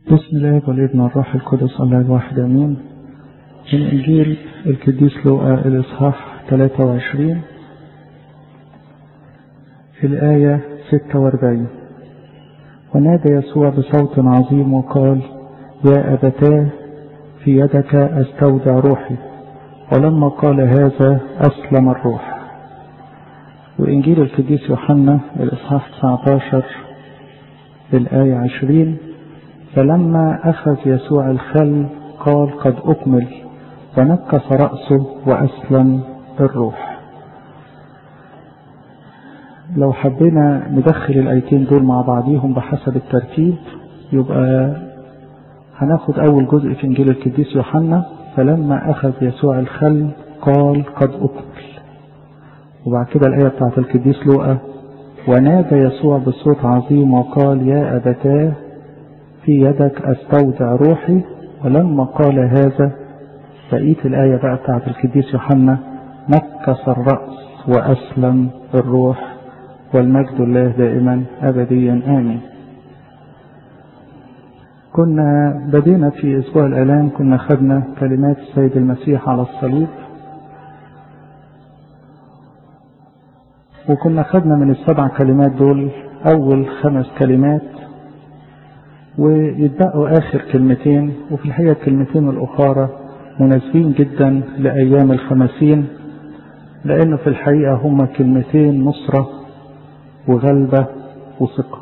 بسم الله والابن والروح القدس الله الواحد امين من انجيل القديس لوقا الاصحاح 23 في الايه 46 ونادى يسوع بصوت عظيم وقال يا ابتاه في يدك استودع روحي ولما قال هذا اسلم الروح وانجيل القديس يوحنا الاصحاح 19 الايه 20 فلما أخذ يسوع الخل قال قد أكمل ونكس رأسه وأسلم الروح لو حبينا ندخل الآيتين دول مع بعضيهم بحسب الترتيب يبقى هناخد أول جزء في إنجيل القديس يوحنا فلما أخذ يسوع الخل قال قد أكمل وبعد كده الآية بتاعت القديس لوقا ونادى يسوع بصوت عظيم وقال يا أبتاه في يدك استودع روحي ولما قال هذا بقيت الآية بقى بتاعت القديس يوحنا نكس الرأس وأسلم الروح والمجد الله دائما أبديا آمين كنا بدينا في أسبوع الآلام كنا خدنا كلمات السيد المسيح على الصليب وكنا خدنا من السبع كلمات دول أول خمس كلمات ويتبقوا آخر كلمتين وفي الحقيقة الكلمتين الأخرى مناسبين جدا لأيام الخمسين لأنه في الحقيقة هما كلمتين نصرة وغلبة وثقة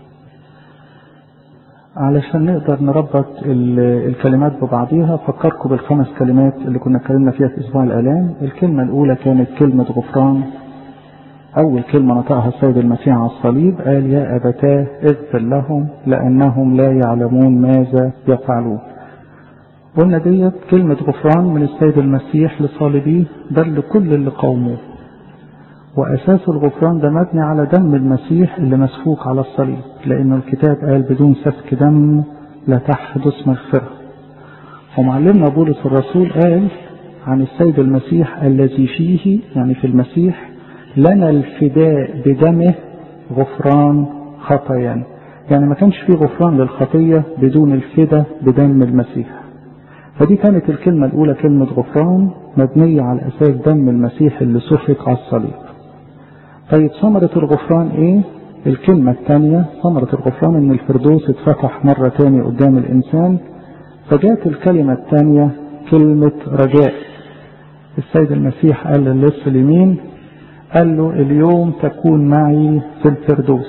علشان نقدر نربط الكلمات ببعضيها فكركم بالخمس كلمات اللي كنا اتكلمنا فيها في أسبوع الآلام الكلمة الأولى كانت كلمة غفران أول كلمة نطقها السيد المسيح على الصليب قال يا أبتاه اغفر لهم لأنهم لا يعلمون ماذا يفعلون قلنا ديت كلمة غفران من السيد المسيح لصالبيه بل لكل اللي قوموه وأساس الغفران ده مبني على دم المسيح اللي مسفوك على الصليب لأن الكتاب قال بدون سفك دم لا تحدث مغفرة ومعلمنا بولس الرسول قال عن السيد المسيح الذي فيه يعني في المسيح لنا الفداء بدمه غفران خطايانا يعني ما كانش فيه غفران للخطية بدون الفداء بدم المسيح فدي كانت الكلمة الأولى كلمة غفران مبنية على أساس دم المسيح اللي سفك على الصليب طيب ثمرة الغفران إيه؟ الكلمة الثانية ثمرة الغفران إن الفردوس اتفتح مرة تاني قدام الإنسان فجاءت الكلمة الثانية كلمة رجاء السيد المسيح قال للص اليمين قال له اليوم تكون معي في الفردوس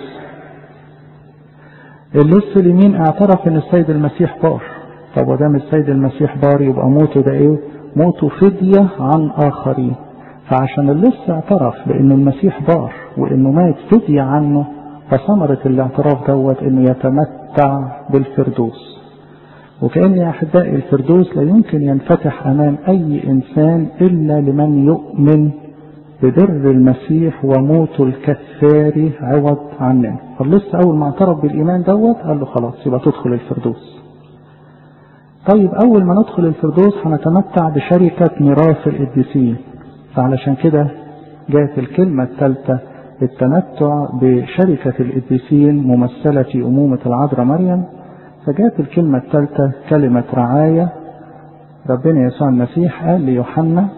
اللص اليمين اعترف ان السيد المسيح بار طب ودام السيد المسيح بار يبقى موته ده ايه موته فدية عن اخرين فعشان اللص اعترف بان المسيح بار وانه مات فدية عنه فثمرة الاعتراف دوت انه يتمتع بالفردوس وكأن يا أحبائي الفردوس لا يمكن ينفتح أمام أي إنسان إلا لمن يؤمن ببر المسيح وموته الكفاري عوض عننا فلسه اول ما اعترف بالايمان دوت قال له خلاص يبقى تدخل الفردوس طيب اول ما ندخل الفردوس هنتمتع بشركة ميراث القديسين فعلشان كده جاءت الكلمة الثالثة التمتع بشركة القديسين ممثلة في أمومة العذراء مريم فجاءت الكلمة الثالثة كلمة رعاية ربنا يسوع المسيح قال ليوحنا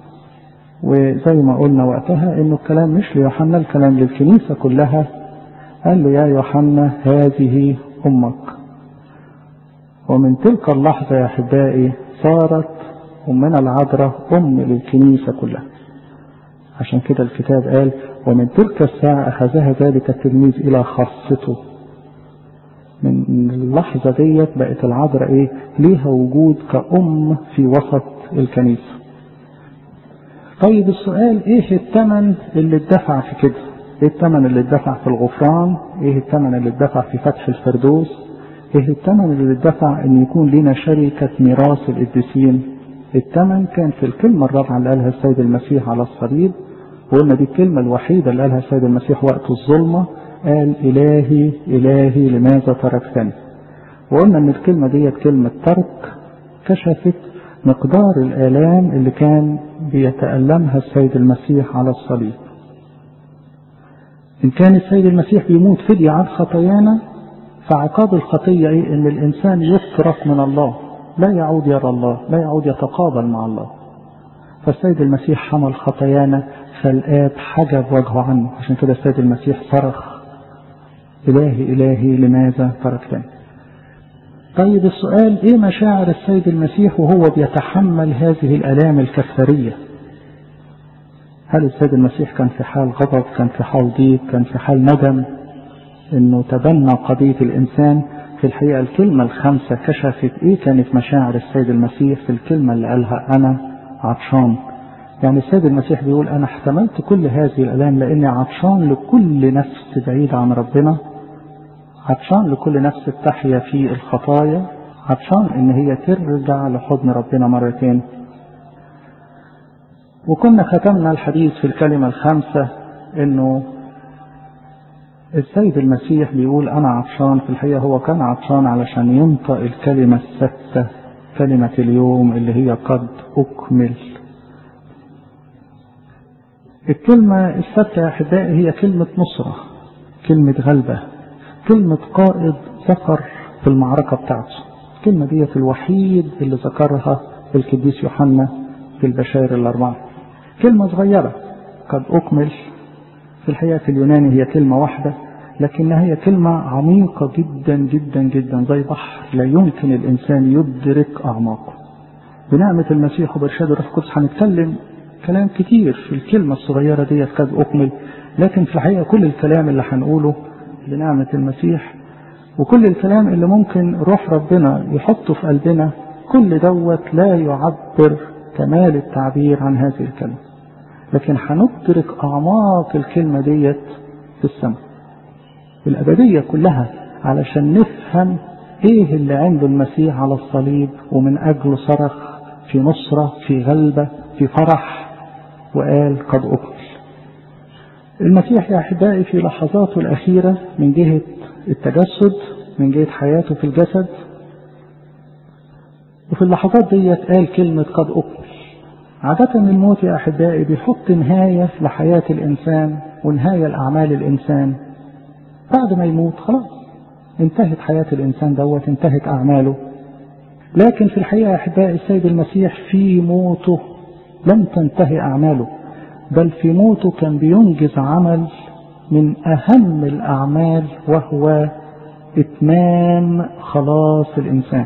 وزي ما قلنا وقتها انه الكلام مش ليوحنا الكلام للكنيسة كلها قال له يا يوحنا هذه امك ومن تلك اللحظة يا احبائي صارت امنا العذراء ام للكنيسة كلها عشان كده الكتاب قال ومن تلك الساعة اخذها ذلك التلميذ الى خاصته من اللحظة ديت بقت العذراء ايه ليها وجود كأم في وسط الكنيسة طيب السؤال ايه الثمن اللي اتدفع في كده ايه الثمن اللي اتدفع في الغفران ايه الثمن اللي اتدفع في فتح الفردوس ايه الثمن اللي اتدفع ان يكون لنا شركة ميراث القديسين الثمن كان في الكلمة الرابعة اللي قالها السيد المسيح على الصليب وقلنا دي الكلمة الوحيدة اللي قالها السيد المسيح وقت الظلمة قال إلهي إلهي لماذا تركتني وقلنا ان الكلمة ديت كلمة ترك كشفت مقدار الآلام اللي كان بيتألمها السيد المسيح على الصليب إن كان السيد المسيح بيموت فدية عن خطايانا فعقاب الخطية إيه؟ إن الإنسان يترك من الله لا يعود يرى الله لا يعود يتقابل مع الله فالسيد المسيح حمل خطايانا فالآب حجب وجهه عنه عشان كده السيد المسيح صرخ إلهي إلهي لماذا تركتني طيب السؤال إيه مشاعر السيد المسيح وهو بيتحمل هذه الآلام الكفارية هل السيد المسيح كان في حال غضب كان في حال ضيق كان في حال ندم انه تبنى قضية الانسان في الحقيقة الكلمة الخامسة كشفت ايه كانت مشاعر السيد المسيح في الكلمة اللي قالها انا عطشان يعني السيد المسيح بيقول انا احتملت كل هذه الالام لاني عطشان لكل نفس بعيدة عن ربنا عطشان لكل نفس تحيا في الخطايا عطشان ان هي ترجع لحضن ربنا مرتين وكنا ختمنا الحديث في الكلمة الخامسة انه السيد المسيح بيقول انا عطشان في الحقيقة هو كان عطشان علشان ينطق الكلمة الستة كلمة اليوم اللي هي قد اكمل الكلمة الستة يا احبائي هي كلمة نصرة كلمة غلبة كلمة قائد ذكر في المعركة بتاعته الكلمة ديت الوحيد اللي ذكرها القديس يوحنا في البشائر الأربعة كلمة صغيرة قد أكمل في الحقيقة في اليوناني هي كلمة واحدة لكنها هي كلمة عميقة جدا جدا جدا زي بحر لا يمكن الإنسان يدرك أعماقه بنعمة المسيح وبرشاد الروح القدس هنتكلم كلام كتير في الكلمة الصغيرة ديت قد أكمل لكن في الحقيقة كل الكلام اللي هنقوله بنعمة المسيح وكل الكلام اللي ممكن روح ربنا يحطه في قلبنا كل دوت لا يعبر كمال التعبير عن هذه الكلمة لكن هندرك أعماق الكلمة ديت في السماء الأبدية كلها علشان نفهم إيه اللي عنده المسيح على الصليب ومن أجله صرخ في نصرة في غلبة في فرح وقال قد أكمل المسيح يا أحبائي في لحظاته الأخيرة من جهة التجسد من جهة حياته في الجسد وفي اللحظات ديت قال كلمة قد أكمل عادة الموت يا أحبائي بيحط نهاية لحياة الإنسان ونهاية لأعمال الإنسان بعد ما يموت خلاص انتهت حياة الإنسان دوت انتهت أعماله لكن في الحقيقة يا أحبائي السيد المسيح في موته لم تنتهي أعماله بل في موته كان بينجز عمل من أهم الأعمال وهو إتمام خلاص الإنسان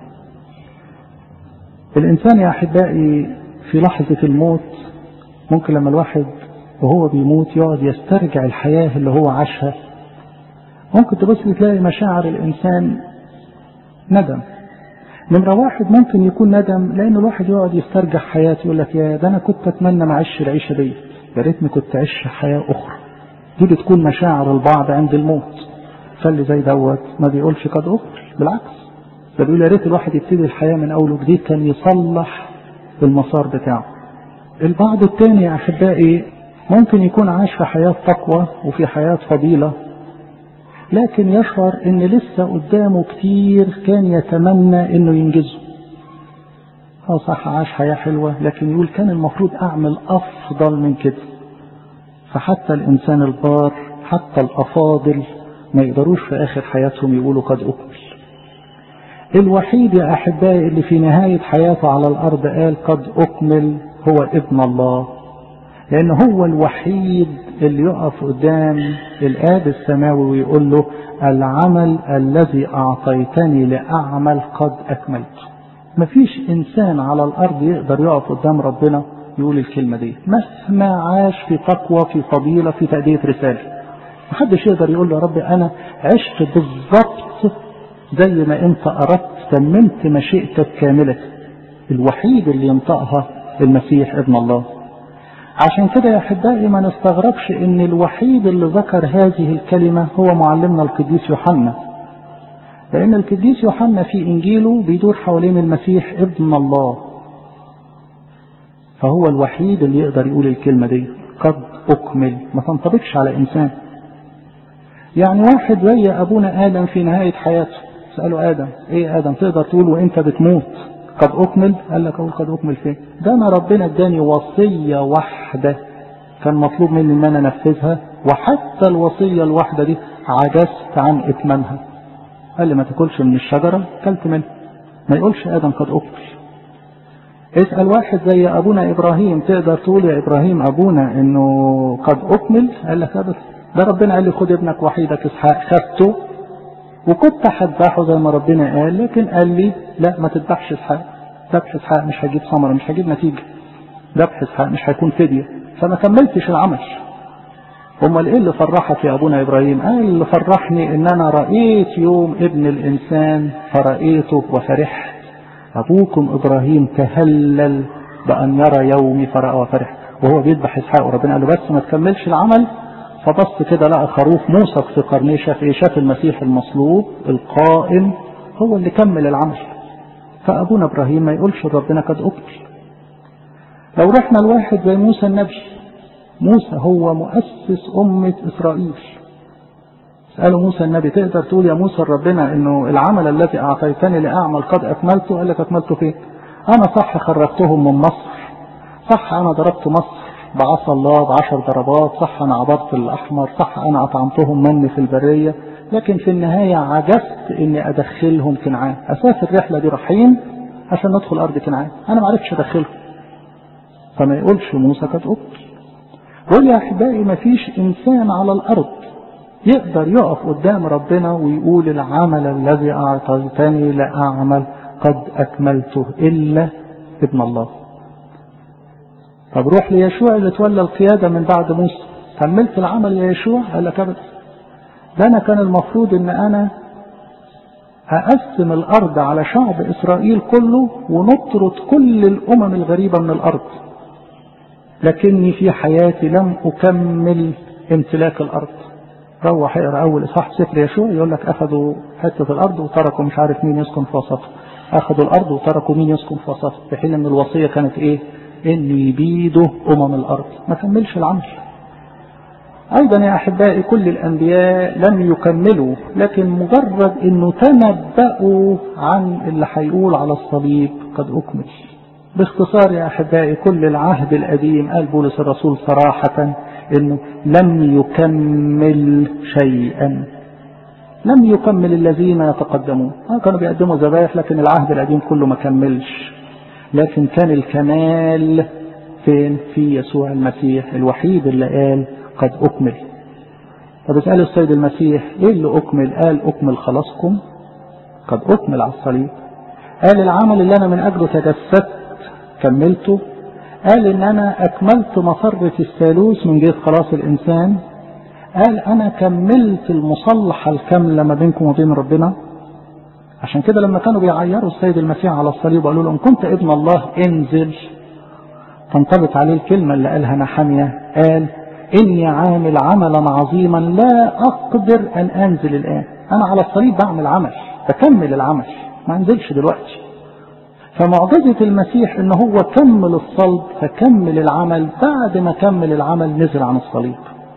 الإنسان يا أحبائي في لحظة الموت ممكن لما الواحد وهو بيموت يقعد يسترجع الحياة اللي هو عاشها ممكن تبص تلاقي مشاعر الإنسان ندم نمرة واحد ممكن يكون ندم لأن الواحد يقعد يسترجع حياته يقول لك يا ده أنا كنت أتمنى ما أعيش العيشة دي يا ريتني كنت أعيش حياة أخرى دي بتكون مشاعر البعض عند الموت فاللي زي دوت ما بيقولش قد أكمل بالعكس ده بيقول يا ريت الواحد يبتدي الحياة من أول وجديد كان يصلح المسار بتاعه البعض التاني يا أحبائي ممكن يكون عاش في حياة تقوى وفي حياة فضيلة لكن يشعر ان لسه قدامه كتير كان يتمنى انه ينجزه اه صح عاش حياة حلوة لكن يقول كان المفروض اعمل افضل من كده فحتى الانسان البار حتى الافاضل ما يقدروش في اخر حياتهم يقولوا قد اكمل الوحيد يا احبائي اللي في نهاية حياته على الارض قال قد اكمل هو ابن الله لان هو الوحيد اللي يقف قدام الآب السماوي ويقول له العمل الذي أعطيتني لأعمل قد أكملته مفيش إنسان على الأرض يقدر يقف قدام ربنا يقول الكلمة دي مهما عاش في تقوى في فضيلة في تأدية رسالة محدش يقدر يقول له يا رب أنا عشت بالظبط زي ما أنت أردت تممت مشيئتك كاملة الوحيد اللي ينطقها المسيح ابن الله عشان كده يا احبائي ما نستغربش ان الوحيد اللي ذكر هذه الكلمة هو معلمنا القديس يوحنا لان القديس يوحنا في انجيله بيدور حوالين المسيح ابن الله فهو الوحيد اللي يقدر يقول الكلمة دي قد اكمل ما تنطبقش على انسان يعني واحد زي ابونا ادم في نهاية حياته سأله ادم ايه ادم تقدر تقول وانت بتموت قد أكمل قال لك أقول قد أكمل فين ده أنا ربنا اداني وصية واحدة كان مطلوب مني إن أنا أنفذها وحتى الوصية الواحدة دي عجزت عن إتمامها قال لي ما تاكلش من الشجرة كلت منها ما يقولش آدم قد أكل اسأل واحد زي أبونا إبراهيم تقدر تقول يا إبراهيم أبونا إنه قد أكمل قال لك أبدا ده ربنا قال لي خد ابنك وحيدك إسحاق خدته وكنت هذبحه زي ما ربنا قال لكن قال لي لا ما تذبحش إسحاق ذبح إسحاق مش هيجيب ثمرة مش هيجيب نتيجة ذبح إسحاق مش هيكون فدية فما كملتش العمل امال ايه اللي فرحك يا ابونا ابراهيم قال اللي فرحني ان انا رأيت يوم ابن الانسان فرأيته وفرحت ابوكم ابراهيم تهلل بان يرى يومي فرأى وفرح وهو بيذبح اسحاق وربنا قال له بس ما تكملش العمل فبص كده لقى خروف موثق في قرنيه شاف ايه شاف المسيح المصلوب القائم هو اللي كمل العمل فابونا ابراهيم ما يقولش ربنا قد اكمل لو رحنا لواحد زي موسى النبي موسى هو مؤسس أمة إسرائيل سألوا موسى النبي تقدر تقول يا موسى ربنا انه العمل الذي اعطيتني لاعمل قد اكملته قال لك اكملته فين انا صح خرجتهم من مصر صح انا ضربت مصر بعصا الله بعشر ضربات صح انا عبرت الاحمر صح انا اطعمتهم من في البرية لكن في النهاية عجزت اني ادخلهم كنعان اساس الرحلة دي رايحين عشان ندخل ارض كنعان انا ما عرفتش ادخلهم فما يقولش موسى قد اكل قول يا احبائي ما فيش انسان على الارض يقدر يقف قدام ربنا ويقول العمل الذي اعطيتني لاعمل قد اكملته الا ابن الله طب روح ليشوع اللي تولى القياده من بعد موسى كملت العمل يا يشوع قال لك ابدا ده انا كان المفروض ان انا اقسم الارض على شعب اسرائيل كله ونطرد كل الامم الغريبه من الارض لكني في حياتي لم أكمل امتلاك الأرض روح اقرا أول إصحاح سفر يشوع يقول لك أخذوا حتة الأرض وتركوا مش عارف مين يسكن في وسطها أخذوا الأرض وتركوا مين يسكن في وسطها في حين إن الوصية كانت إيه؟ إن يبيدوا أمم الأرض ما كملش العمل أيضا يا أحبائي كل الأنبياء لم يكملوا لكن مجرد إنه تنبأوا عن اللي هيقول على الصليب قد أكمل باختصار يا أحبائي كل العهد القديم قال بولس الرسول صراحة إنه لم يكمل شيئا لم يكمل الذين يتقدمون آه كانوا بيقدموا ذبائح لكن العهد القديم كله ما كملش لكن كان الكمال فين في يسوع المسيح الوحيد اللي قال قد أكمل طب اسألوا السيد المسيح ايه اللي أكمل قال أكمل خلاصكم قد أكمل على الصليب قال العمل اللي أنا من أجله تجسدت كملته قال ان انا اكملت مصرة الثالوث من جهة خلاص الانسان قال انا كملت المصلحة الكاملة ما بينكم وبين ربنا عشان كده لما كانوا بيعيروا السيد المسيح على الصليب وقالوا له ان كنت ابن الله انزل تنطبق عليه الكلمة اللي قالها نحمية قال اني عامل عملا عظيما لا اقدر ان انزل الان انا على الصليب بعمل عمل بكمل العمل ما انزلش دلوقتي فمعجزة المسيح ان هو كمل الصلب فكمل العمل بعد ما كمل العمل نزل عن الصليب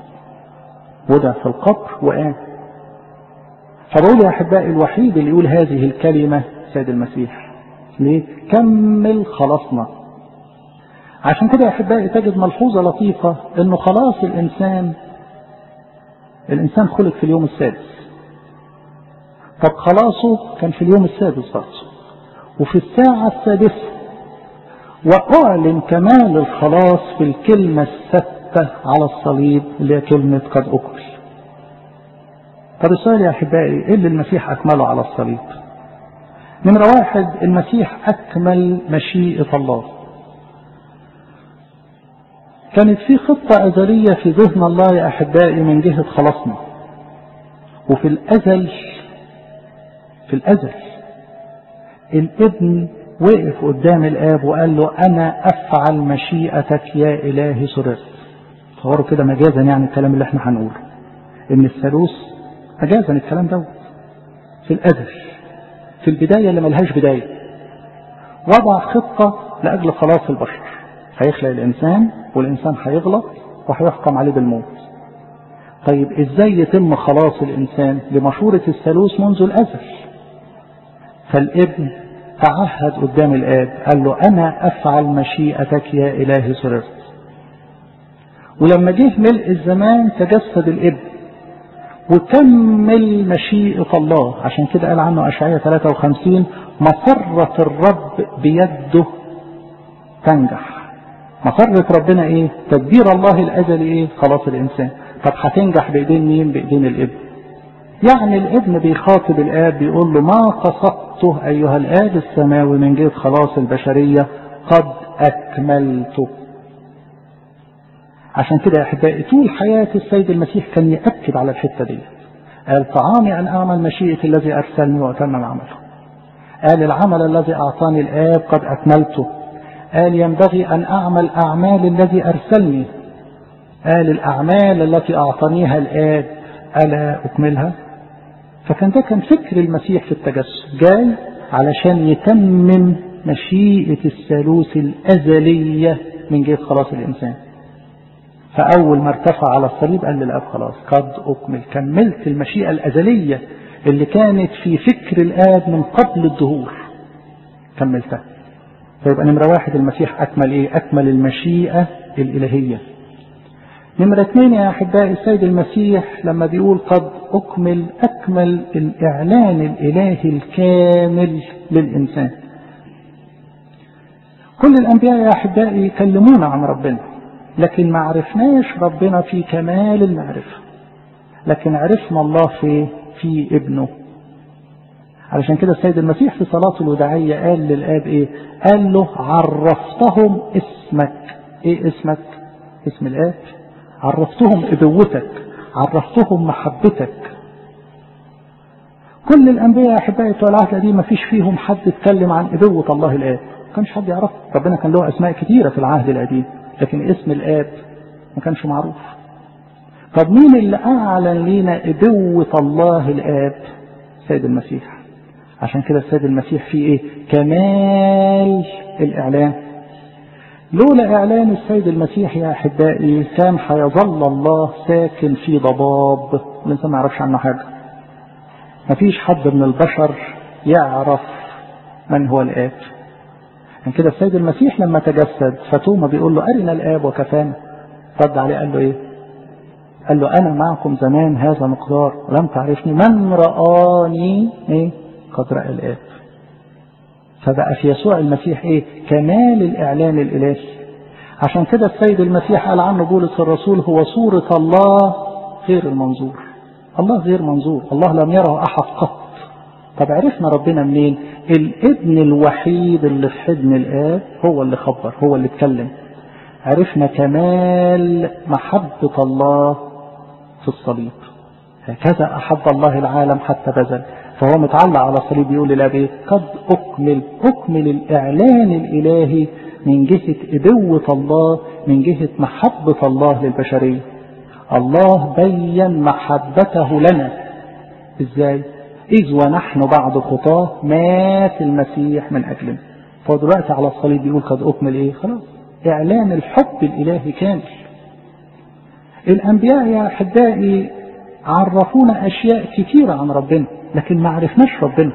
وضع في القبر وقام فبقول يا احبائي الوحيد اللي يقول هذه الكلمة سيد المسيح ليه؟ كمل خلاصنا عشان كده يا احبائي تجد ملحوظة لطيفة انه خلاص الانسان الانسان خلق في اليوم السادس طب خلاصه كان في اليوم السادس برضه وفي الساعة السادسة وأعلن كمال الخلاص في الكلمة الثابتة على الصليب اللي هي كلمة قد أكمل. طب السؤال يا أحبائي إيه اللي المسيح أكمله على الصليب؟ نمرة واحد المسيح أكمل مشيئة الله. كانت في خطة أزلية في ذهن الله يا أحبائي من جهة خلاصنا. وفي الأزل في الأزل الابن وقف قدام الاب وقال له انا افعل مشيئتك يا الهي سررت تصوروا كده مجازا يعني الكلام اللي احنا هنقوله ان الثالوث مجازا الكلام دوت في الازل في البدايه اللي ملهاش بدايه وضع خطه لاجل خلاص البشر هيخلق الانسان والانسان هيغلط وهيحكم عليه بالموت طيب ازاي يتم خلاص الانسان بمشوره الثالوث منذ الازل فالابن تعهد قدام الآب قال له أنا أفعل مشيئتك يا إلهي سررت ولما جه ملء الزمان تجسد الابن وكمل مشيئة الله عشان كده قال عنه أشعية 53 مسرة الرب بيده تنجح مسرة ربنا ايه تدبير الله الأزلي ايه خلاص الإنسان طب هتنجح بإيدين مين بإيدين الابن يعني الابن بيخاطب الآب بيقول له ما قصدته أيها الآب السماوي من جهة خلاص البشرية قد أكملته عشان كده يا أحبائي طول حياة السيد المسيح كان يأكد على الحتة دي قال طعامي أن أعمل مشيئة الذي أرسلني وأتمم عمله قال العمل الذي أعطاني الآب قد أكملته قال ينبغي أن أعمل أعمال الذي أرسلني قال الأعمال التي أعطانيها الآب ألا أكملها فكان ده كان فكر المسيح في التجسد جاي علشان يتمم مشيئة الثالوث الأزلية من جهة خلاص الإنسان فأول ما ارتفع على الصليب قال للأب خلاص قد أكمل كملت المشيئة الأزلية اللي كانت في فكر الآب من قبل الظهور كملتها فيبقى نمرة واحد المسيح أكمل إيه أكمل المشيئة الإلهية نمرة اثنين يا أحبائي السيد المسيح لما بيقول قد أكمل أكمل الإعلان الإلهي الكامل للإنسان كل الأنبياء يا أحبائي يكلمونا عن ربنا لكن ما عرفناش ربنا في كمال المعرفة لكن عرفنا الله في في ابنه علشان كده السيد المسيح في صلاته الوداعية قال للآب إيه قال له عرفتهم اسمك إيه اسمك اسم الآب عرفتهم ابوتك عرفتهم محبتك كل الانبياء يا احبائي بتوع العهد القديم ما فيش فيهم حد اتكلم عن ابوه الله الاب ما كانش حد يعرف ربنا كان له اسماء كثيره في العهد القديم لكن اسم الاب ما كانش معروف طب مين اللي اعلن لينا ابوه الله الاب سيد المسيح عشان كده السيد المسيح فيه ايه كمال الاعلان لولا إعلان السيد المسيح يا أحبائي كان هيظل الله ساكن في ضباب الإنسان ما يعرفش عنه حاجة ما فيش حد من البشر يعرف من هو الآب عشان كده السيد المسيح لما تجسد فتوما بيقول له أرنا الآب وكفانا رد عليه قال له إيه قال له أنا معكم زمان هذا مقدار ولم تعرفني من رآني إيه قد رأى الآب فبقى في يسوع المسيح ايه كمال الاعلان الالهي عشان كده السيد المسيح قال عنه بولس الرسول هو صورة الله غير المنظور الله غير منظور الله لم يره احد قط طب عرفنا ربنا منين الابن الوحيد اللي في حضن الاب هو اللي خبر هو اللي اتكلم عرفنا كمال محبة الله في الصليب هكذا أحب الله العالم حتى بذل فهو متعلق على الصليب بيقول للاب ايه قد اكمل اكمل الاعلان الالهي من جهة ابوة الله من جهة محبة الله للبشرية الله بين محبته لنا ازاي اذ ونحن بعد خطاه مات المسيح من اجلنا فهو دلوقتي على الصليب بيقول قد اكمل ايه خلاص اعلان الحب الالهي كامل الانبياء يا احبائي عرفونا اشياء كثيرة عن ربنا لكن ما عرفناش ربنا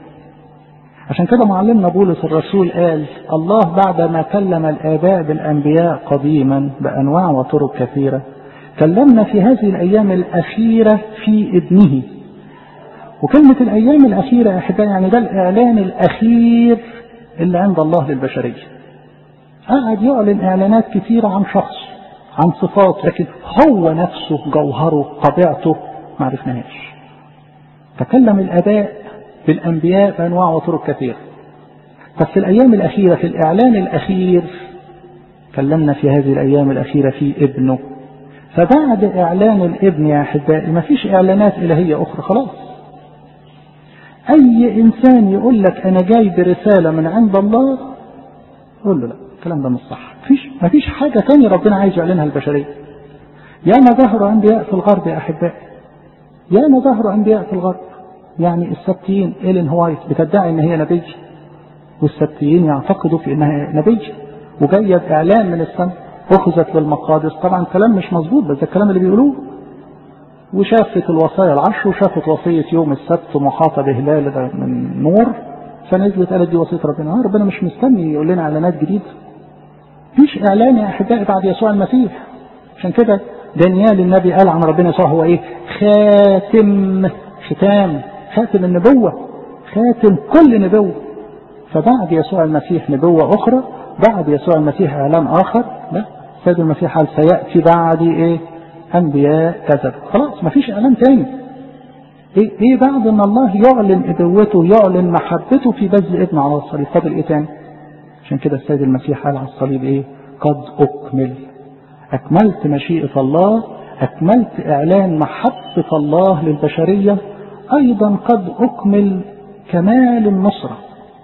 عشان كده معلمنا بولس الرسول قال الله بعد ما كلم الآباء بالأنبياء قديما بأنواع وطرق كثيرة كلمنا في هذه الأيام الأخيرة في ابنه وكلمة الأيام الأخيرة يا أحبائي يعني ده الإعلان الأخير اللي عند الله للبشرية قعد يعلن إعلانات كثيرة عن شخص عن صفاته لكن هو نفسه جوهره طبيعته ما عرفناهاش تكلم الآباء بالأنبياء بأنواع وطرق كثيرة طب في الأيام الأخيرة في الإعلان الأخير كلمنا في هذه الأيام الأخيرة في ابنه فبعد إعلان الابن يا أحبائي ما فيش إعلانات إلهية أخرى خلاص أي إنسان يقول لك أنا جاي برسالة من عند الله قول له لا الكلام ده مش صح مفيش مفيش حاجة تانية ربنا عايز يعلنها البشرية ياما ظهروا أنبياء في الغرب يا أحبائي ياما ظهروا أنبياء في الغرب يعني السبتيين إيلين هوايت بتدعي إن هي نبي والسبتيين يعتقدوا في إنها نبي وجاية بإعلان من السماء أخذت للمقادس طبعا كلام مش مظبوط بس ده الكلام اللي بيقولوه وشافت الوصايا العشر وشافت وصية يوم السبت محاطة بهلال من نور فنزلت قالت دي وصية ربنا آه ربنا مش مستني يقول لنا إعلانات جديدة مفيش إعلان يا أحبائي بعد يسوع المسيح عشان كده دانيال النبي قال عن ربنا يسوع هو إيه خاتم ختام خاتم النبوة خاتم كل نبوة فبعد يسوع المسيح نبوة أخرى بعد يسوع المسيح إعلان آخر لا سيد المسيح قال سيأتي بعدي إيه أنبياء كذب خلاص ما فيش إعلان تاني إيه, إيه بعد أن الله يعلن إبوته يعلن محبته في بذل ابنه على الصليب فاضل إيه تاني عشان كده السيد المسيح قال على الصليب إيه قد أكمل أكملت مشيئة الله أكملت إعلان محبة الله للبشرية أيضا قد أكمل كمال النصرة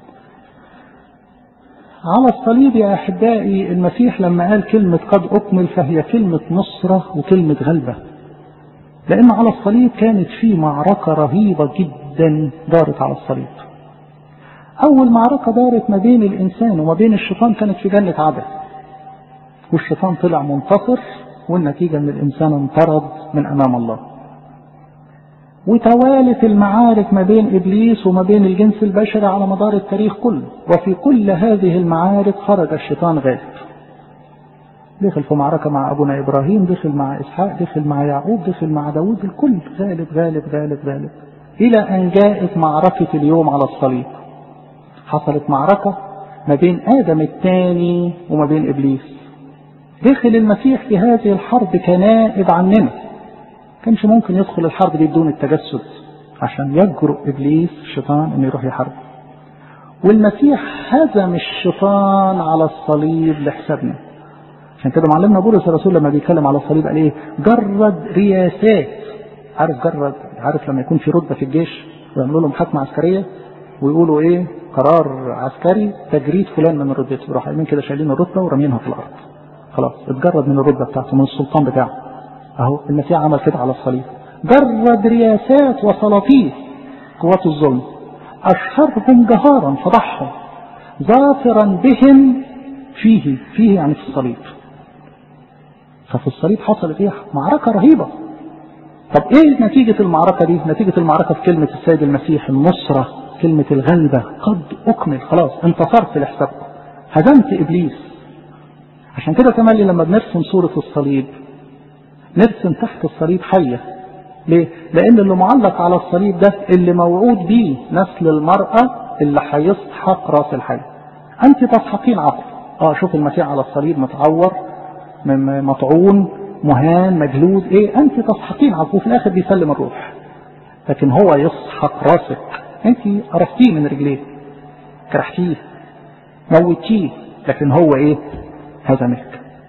على الصليب يا أحبائي المسيح لما قال كلمة قد أكمل فهي كلمة نصرة وكلمة غلبة لأن على الصليب كانت في معركة رهيبة جدا دارت على الصليب أول معركة دارت ما بين الإنسان وما بين الشيطان كانت في جنة عدن والشيطان طلع منتصر والنتيجة أن الإنسان انطرد من أمام الله وتوالت المعارك ما بين إبليس وما بين الجنس البشري على مدار التاريخ كله وفي كل هذه المعارك خرج الشيطان غالب دخل في معركة مع أبونا إبراهيم دخل مع إسحاق دخل مع يعقوب دخل مع داود الكل غالب غالب غالب غالب إلى أن جاءت معركة اليوم على الصليب حصلت معركة ما بين آدم الثاني وما بين إبليس دخل المسيح في هذه الحرب كنائب عننا كانش ممكن يدخل الحرب دي بدون التجسد عشان يجرؤ إبليس الشيطان أن يروح يحارب والمسيح هزم الشيطان على الصليب لحسابنا عشان كده معلمنا بولس الرسول لما بيتكلم على الصليب قال ايه جرد رياسات عارف جرد عارف لما يكون في رتبه في الجيش ويعملوا له محاكمه عسكريه ويقولوا ايه قرار عسكري تجريد فلان من رتبته يروح قايمين كده شايلين الرتبه ورامينها في الارض خلاص اتجرد من الرتبه بتاعته من السلطان بتاعه اهو المسيح عمل كده على الصليب جرد رياسات وسلاطين قوات الظلم اشهرهم جهارا فضحهم ظافرا بهم فيه فيه يعني في الصليب ففي الصليب حصلت ايه معركة رهيبة طب ايه نتيجة المعركة دي نتيجة المعركة في كلمة السيد المسيح النصرة كلمة الغلبة قد اكمل خلاص انتصرت لحسابكم هزمت ابليس عشان كده تملي لما بنرسم صورة الصليب نرسم تحت الصليب حية ليه؟ لأن اللي معلق على الصليب ده اللي موعود بيه نسل المرأة اللي هيسحق راس الحي. أنت تسحقين عقل. اه شوف المسيح على الصليب متعور مطعون مهان مجلود ايه انت تسحقين عقله وفي الاخر بيسلم الروح لكن هو يسحق راسك انت قرفتيه من رجليه كرهتيه موتيه لكن هو ايه هزمك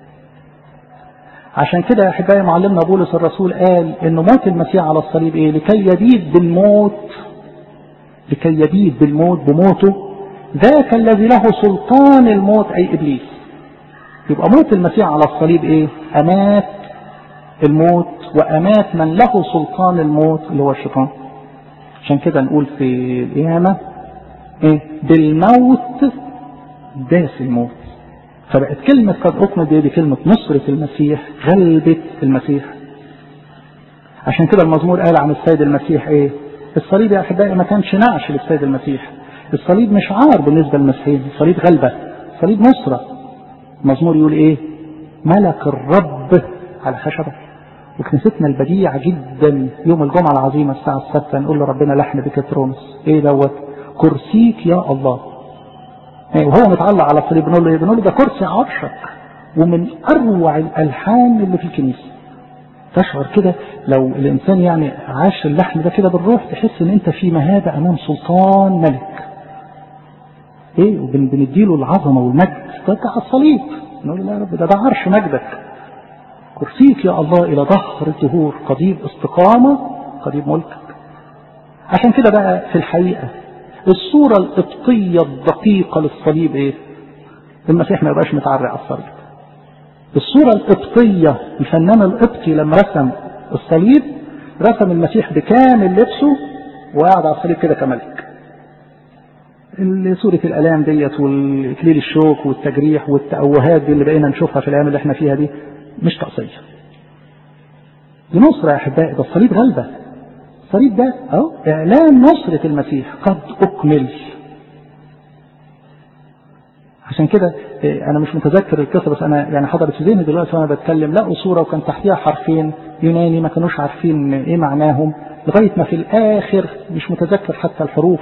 عشان كده يا احبائي معلمنا بولس الرسول قال ان موت المسيح على الصليب ايه لكي يبيد بالموت لكي يبيد بالموت بموته ذاك الذي له سلطان الموت اي ابليس يبقى موت المسيح على الصليب ايه امات الموت وامات من له سلطان الموت اللي هو الشيطان عشان كده نقول في القيامه ايه بالموت داس الموت فبقت كلمة قد أكمل دي, دي كلمة نصرة المسيح غلبة المسيح عشان كده المزمور قال عن السيد المسيح ايه الصليب يا أحبائي ما كانش نعش للسيد المسيح الصليب مش عار بالنسبة للمسيحيين الصليب غلبة الصليب نصرة المزمور يقول ايه ملك الرب على خشبة وكنيستنا البديعة جدا يوم الجمعة العظيمة الساعة السادسة نقول لربنا لحن بكترونس ايه دوت كرسيك يا الله وهو متعلق على الصليب بنقول له ايه بنقول له ده كرسي عرشك ومن اروع الالحان اللي في الكنيسه تشعر كده لو الانسان يعني عاش اللحن ده كده بالروح تحس ان انت في مهابه امام سلطان ملك ايه وبنديله العظمه والمجد ده على الصليب نقول له لا يا رب ده ده عرش مجدك كرسيك يا الله الى ظهر الدهور قضيب استقامه قضيب ملكك عشان كده بقى في الحقيقه الصورة القبطية الدقيقة للصليب ايه المسيح ما يبقاش متعرق على الصليب الصورة القبطية الفنان القبطي لما رسم الصليب رسم المسيح بكامل لبسه وقعد على الصليب كده كملك سورة الآلام ديت والإكليل الشوك والتجريح والتأوهات دي اللي بقينا نشوفها في الأيام اللي احنا فيها دي مش تقصية دي نصرة يا أحبائي ده الصليب غلبة الصليب ده اهو اعلان نصرة المسيح قد اكمل عشان كده انا مش متذكر القصه بس انا يعني حضرت في ذهني دلوقتي وانا بتكلم لقوا صوره وكان تحتيها حرفين يوناني ما كانوش عارفين ايه معناهم لغايه ما في الاخر مش متذكر حتى الحروف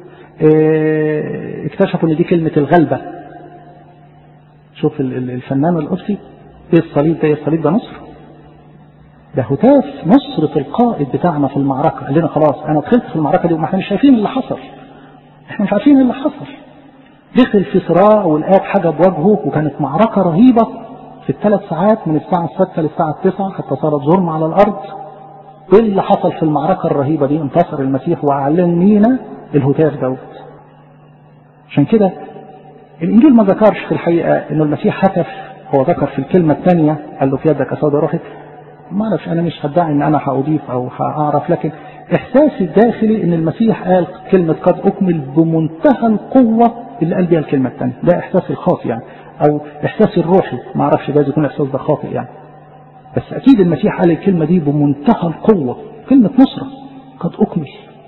اه اكتشفوا ان دي كلمه الغلبه شوف الفنان القدسي ايه الصليب ده الصليب ده نصر ده هتاف نصرة القائد بتاعنا في المعركة قال لنا خلاص أنا دخلت في المعركة دي وما احنا مش شايفين اللي حصل احنا مش عارفين اللي حصل دخل في صراع والآب حجب وجهه وكانت معركة رهيبة في الثلاث ساعات من الساعة السادسة للساعة التسعة حتى صارت ظلمة على الأرض ايه اللي حصل في المعركة الرهيبة دي انتصر المسيح وأعلن لينا الهتاف دوت عشان كده الإنجيل ما ذكرش في الحقيقة إنه المسيح هتف هو ذكر في الكلمة الثانية قال له في يدك أسود روحي ما اعرفش انا مش هدعي ان انا هأضيف او هأعرف لكن احساسي الداخلي ان المسيح قال كلمة قد اكمل بمنتهى القوة اللي قال بيها الكلمة الثانية ده احساسي الخاص يعني او احساسي الروحي ما اعرفش ده يكون احساس ده خاطئ يعني بس اكيد المسيح قال الكلمة دي بمنتهى القوة كلمة نصرة قد اكمل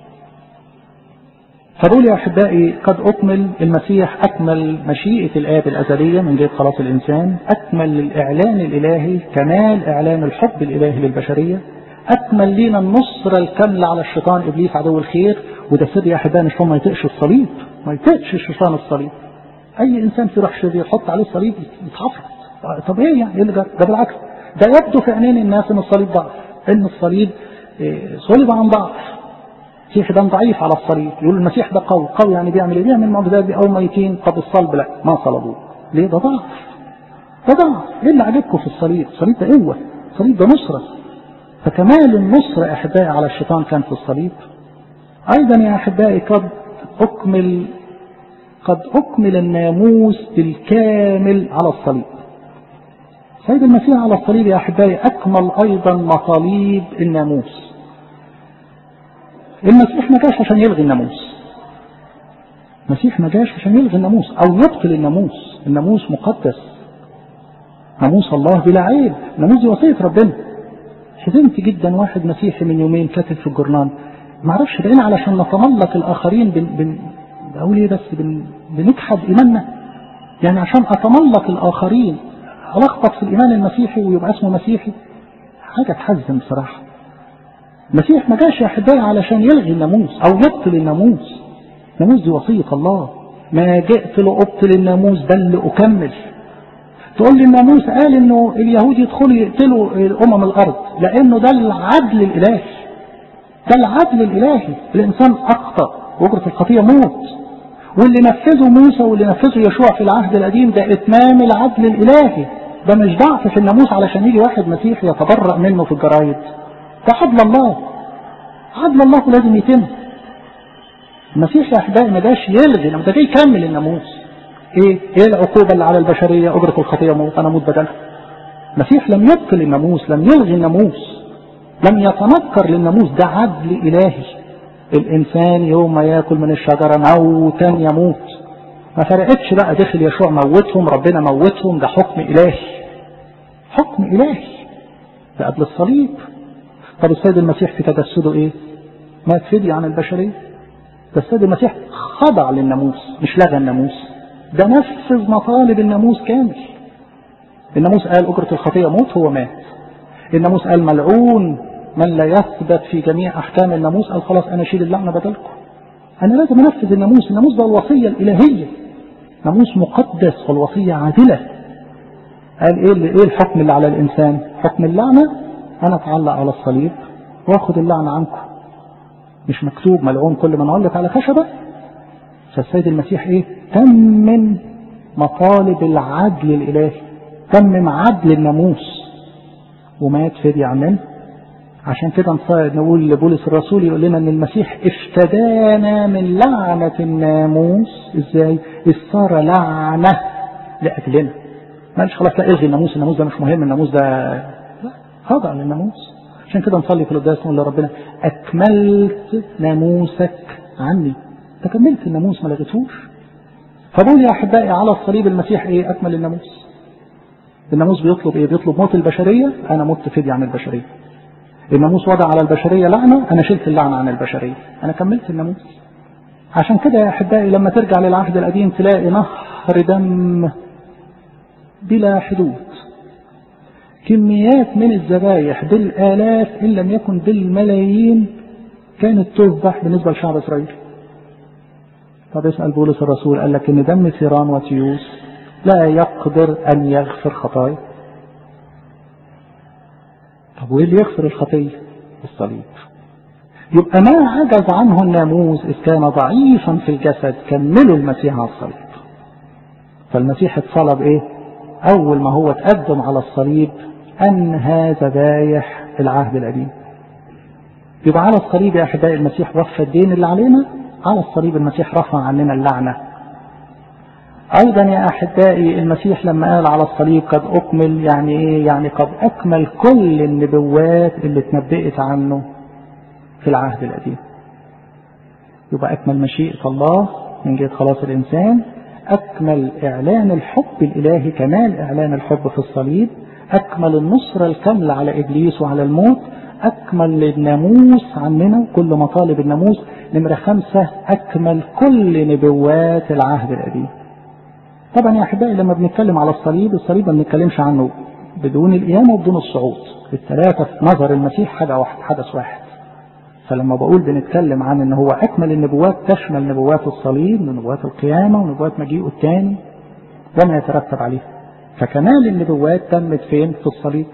فبقول يا احبائي قد اكمل المسيح اكمل مشيئه الاب الازليه من جهه خلاص الانسان اكمل الاعلان الالهي كمال اعلان الحب الالهي للبشريه اكمل لينا النصره الكامله على الشيطان ابليس عدو الخير وده سر يا احبائي مش هو ما يطقش الصليب ما يطقش الشيطان الصليب اي انسان في روح شرير يحط عليه الصليب يتحفظ طب ايه يعني ايه اللي ده بالعكس ده يبدو في عينين الناس ان الصليب ضعف ان الصليب صلب عن ضعف المسيح ده ضعيف على الصليب يقول المسيح ده قوي قوي يعني بيعمل ايه بيعمل معجزات او ميتين طب الصلب لا ما صلبوه ليه ده ضعف ده ضعف ايه اللي عجبكم في الصليب الصليب ده قوه الصليب ده نصره فكمال النصره احبائي على الشيطان كان في الصليب ايضا يا احبائي قد اكمل قد اكمل الناموس بالكامل على الصليب سيد المسيح على الصليب يا احبائي اكمل ايضا مطالب الناموس المسيح ما جاش عشان يلغي الناموس المسيح ما جاش عشان يلغي الناموس او يبطل الناموس الناموس مقدس ناموس الله بلا عيب الناموس دي وصيه ربنا حزنت جدا واحد مسيحي من يومين كاتب في الجورنال ما اعرفش بقينا علشان نتملق الاخرين بن بن اقول ايه بس بن بنجحد ايماننا يعني عشان اتملق الاخرين الخبط في الايمان المسيحي ويبقى اسمه مسيحي حاجه تحزن بصراحه المسيح ما جاش يا احبائي علشان يلغي الناموس او يبطل الناموس الناموس دي وصيه الله ما جئت لابطل الناموس بل لاكمل تقول لي الناموس قال انه اليهود يدخلوا يقتلوا امم الارض لانه ده العدل الالهي ده العدل الالهي الانسان اخطا واجره الخطيه موت واللي نفذه موسى واللي نفذه يشوع في العهد القديم ده اتمام العدل الالهي ده مش ضعف في الناموس علشان يجي واحد مسيحي يتبرأ منه في الجرايد ده عدل الله عدل الله لازم يتم المسيح يا احبائي ما جاش يلغي ده جاي يكمل الناموس ايه ايه العقوبه اللي على البشريه اجره الخطيه موت انا موت بدلها المسيح لم يبطل الناموس لم يلغي الناموس لم يتنكر للناموس ده عدل الهي الانسان يوم ما ياكل من الشجره موتا يموت ما فرقتش بقى دخل يشوع موتهم ربنا موتهم ده حكم الهي حكم الهي ده قبل الصليب طب السيد المسيح في تجسده ايه مات فدية عن البشرية ده السيد المسيح خضع للناموس مش لغى الناموس ده نفذ مطالب الناموس كامل الناموس قال أجرة الخطية موت هو مات الناموس قال ملعون من لا يثبت في جميع أحكام الناموس قال خلاص أنا أشيل اللعنة بدلكم أنا لازم أنفذ الناموس الناموس ده الوصية الإلهية ناموس مقدس والوصية عادلة قال إيه, اللي إيه الحكم اللي على الإنسان حكم اللعنة أنا أتعلق على الصليب وآخد اللعنة عنكم مش مكتوب ملعون كل من علق على خشبة فالسيد المسيح إيه تمم مطالب العدل الإلهي تمم عدل الناموس ومات فدية عننا عشان كده نقول لبولس الرسول يقول لنا ان المسيح افتدانا من لعنة الناموس ازاي؟ إذ صار لعنة لأجلنا. ما قالش خلاص لا الغي الناموس الناموس ده مش مهم الناموس ده لا خضع للناموس. عشان كده نصلي في القداس نقول لربنا أكملت ناموسك عني. تكملت الناموس ما لغيتهوش. فبقول يا أحبائي على الصليب المسيح إيه؟ أكمل الناموس. الناموس بيطلب إيه؟ بيطلب موت البشرية أنا مت فدية عن البشرية. الناموس وضع على البشرية لعنة أنا شلت اللعنة عن البشرية أنا كملت الناموس عشان كده يا أحبائي لما ترجع للعهد القديم تلاقي نهر نهر دم بلا حدود كميات من الذبايح بالآلاف إن لم يكن بالملايين كانت تذبح بالنسبة لشعب إسرائيل طب اسأل بولس الرسول قال لك إن دم ثيران وتيوس لا يقدر أن يغفر خطايا طب وإيه اللي يغفر الخطية؟ الصليب يبقى ما عجز عنه الناموس إذ كان ضعيفا في الجسد كملوا المسيح على الصليب فالمسيح اتصلب إيه؟ أول ما هو تقدم على الصليب أنهى ذبايح العهد القديم يبقى على الصليب يا أحبائي المسيح وفى الدين اللي علينا على الصليب المسيح رفع عننا اللعنة أيضا يا أحبائي المسيح لما قال على الصليب قد أكمل يعني إيه يعني قد أكمل كل النبوات اللي اتنبأت عنه في العهد القديم يبقى أكمل مشيئة الله من جهة خلاص الإنسان أكمل إعلان الحب الإلهي كمال إعلان الحب في الصليب أكمل النصرة الكاملة على إبليس وعلى الموت أكمل الناموس عننا كل مطالب الناموس نمرة خمسة أكمل كل نبوات العهد القديم طبعا يا أحبائي لما بنتكلم على الصليب الصليب ما بنتكلمش عنه بدون القيامة وبدون الصعود الثلاثة في نظر المسيح حاجة واحد حدث واحد فلما بقول بنتكلم عن ان هو اكمل النبوات تشمل نبوات الصليب ونبوات القيامة ونبوات مجيئه الثاني وما يترتب عليه فكمال النبوات تمت فين في الصليب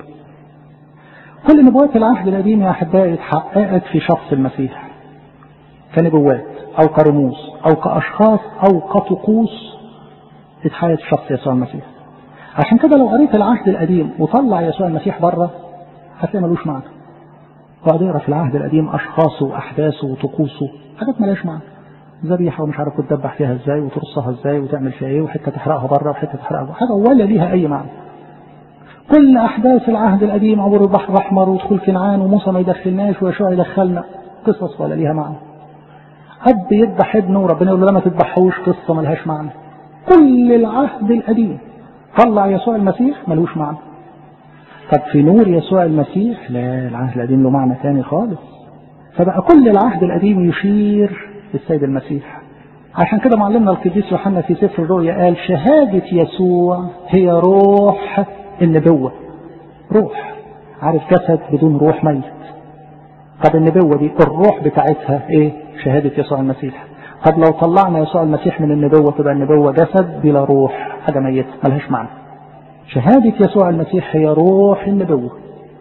كل نبوات العهد القديم يا احبائي اتحققت في شخص المسيح كنبوات او كرموز او كاشخاص او كطقوس اتحققت في شخص يسوع المسيح عشان كده لو قريت العهد القديم وطلع يسوع المسيح بره هتلاقي ملوش معنى اقعد اقرا في العهد القديم اشخاصه واحداثه وطقوسه حاجات مالهاش معنى ذبيحه ومش عارف تذبح فيها ازاي وترصها ازاي وتعمل فيها ايه وحته تحرقها بره وحته تحرقها بره حاجه ولا ليها اي معنى كل احداث العهد القديم عبور البحر الاحمر ودخول كنعان وموسى ما يدخلناش ويشوع يدخلنا قصص ولا ليها معنى اب يذبح ابنه وربنا يقول له لا ما تذبحوش قصه ملهاش معنى كل العهد القديم طلع يسوع المسيح ملوش معنى طب في نور يسوع المسيح لا العهد القديم له معنى ثاني خالص فبقى كل العهد القديم يشير للسيد المسيح عشان كده معلمنا القديس يوحنا في سفر الرؤيا قال شهادة يسوع هي روح النبوة روح عارف جسد بدون روح ميت طب النبوة دي الروح بتاعتها ايه شهادة يسوع المسيح طب لو طلعنا يسوع المسيح من النبوة تبقى النبوة جسد بلا روح حاجة ميتة ملهاش معنى شهادة يسوع المسيح هي روح النبوة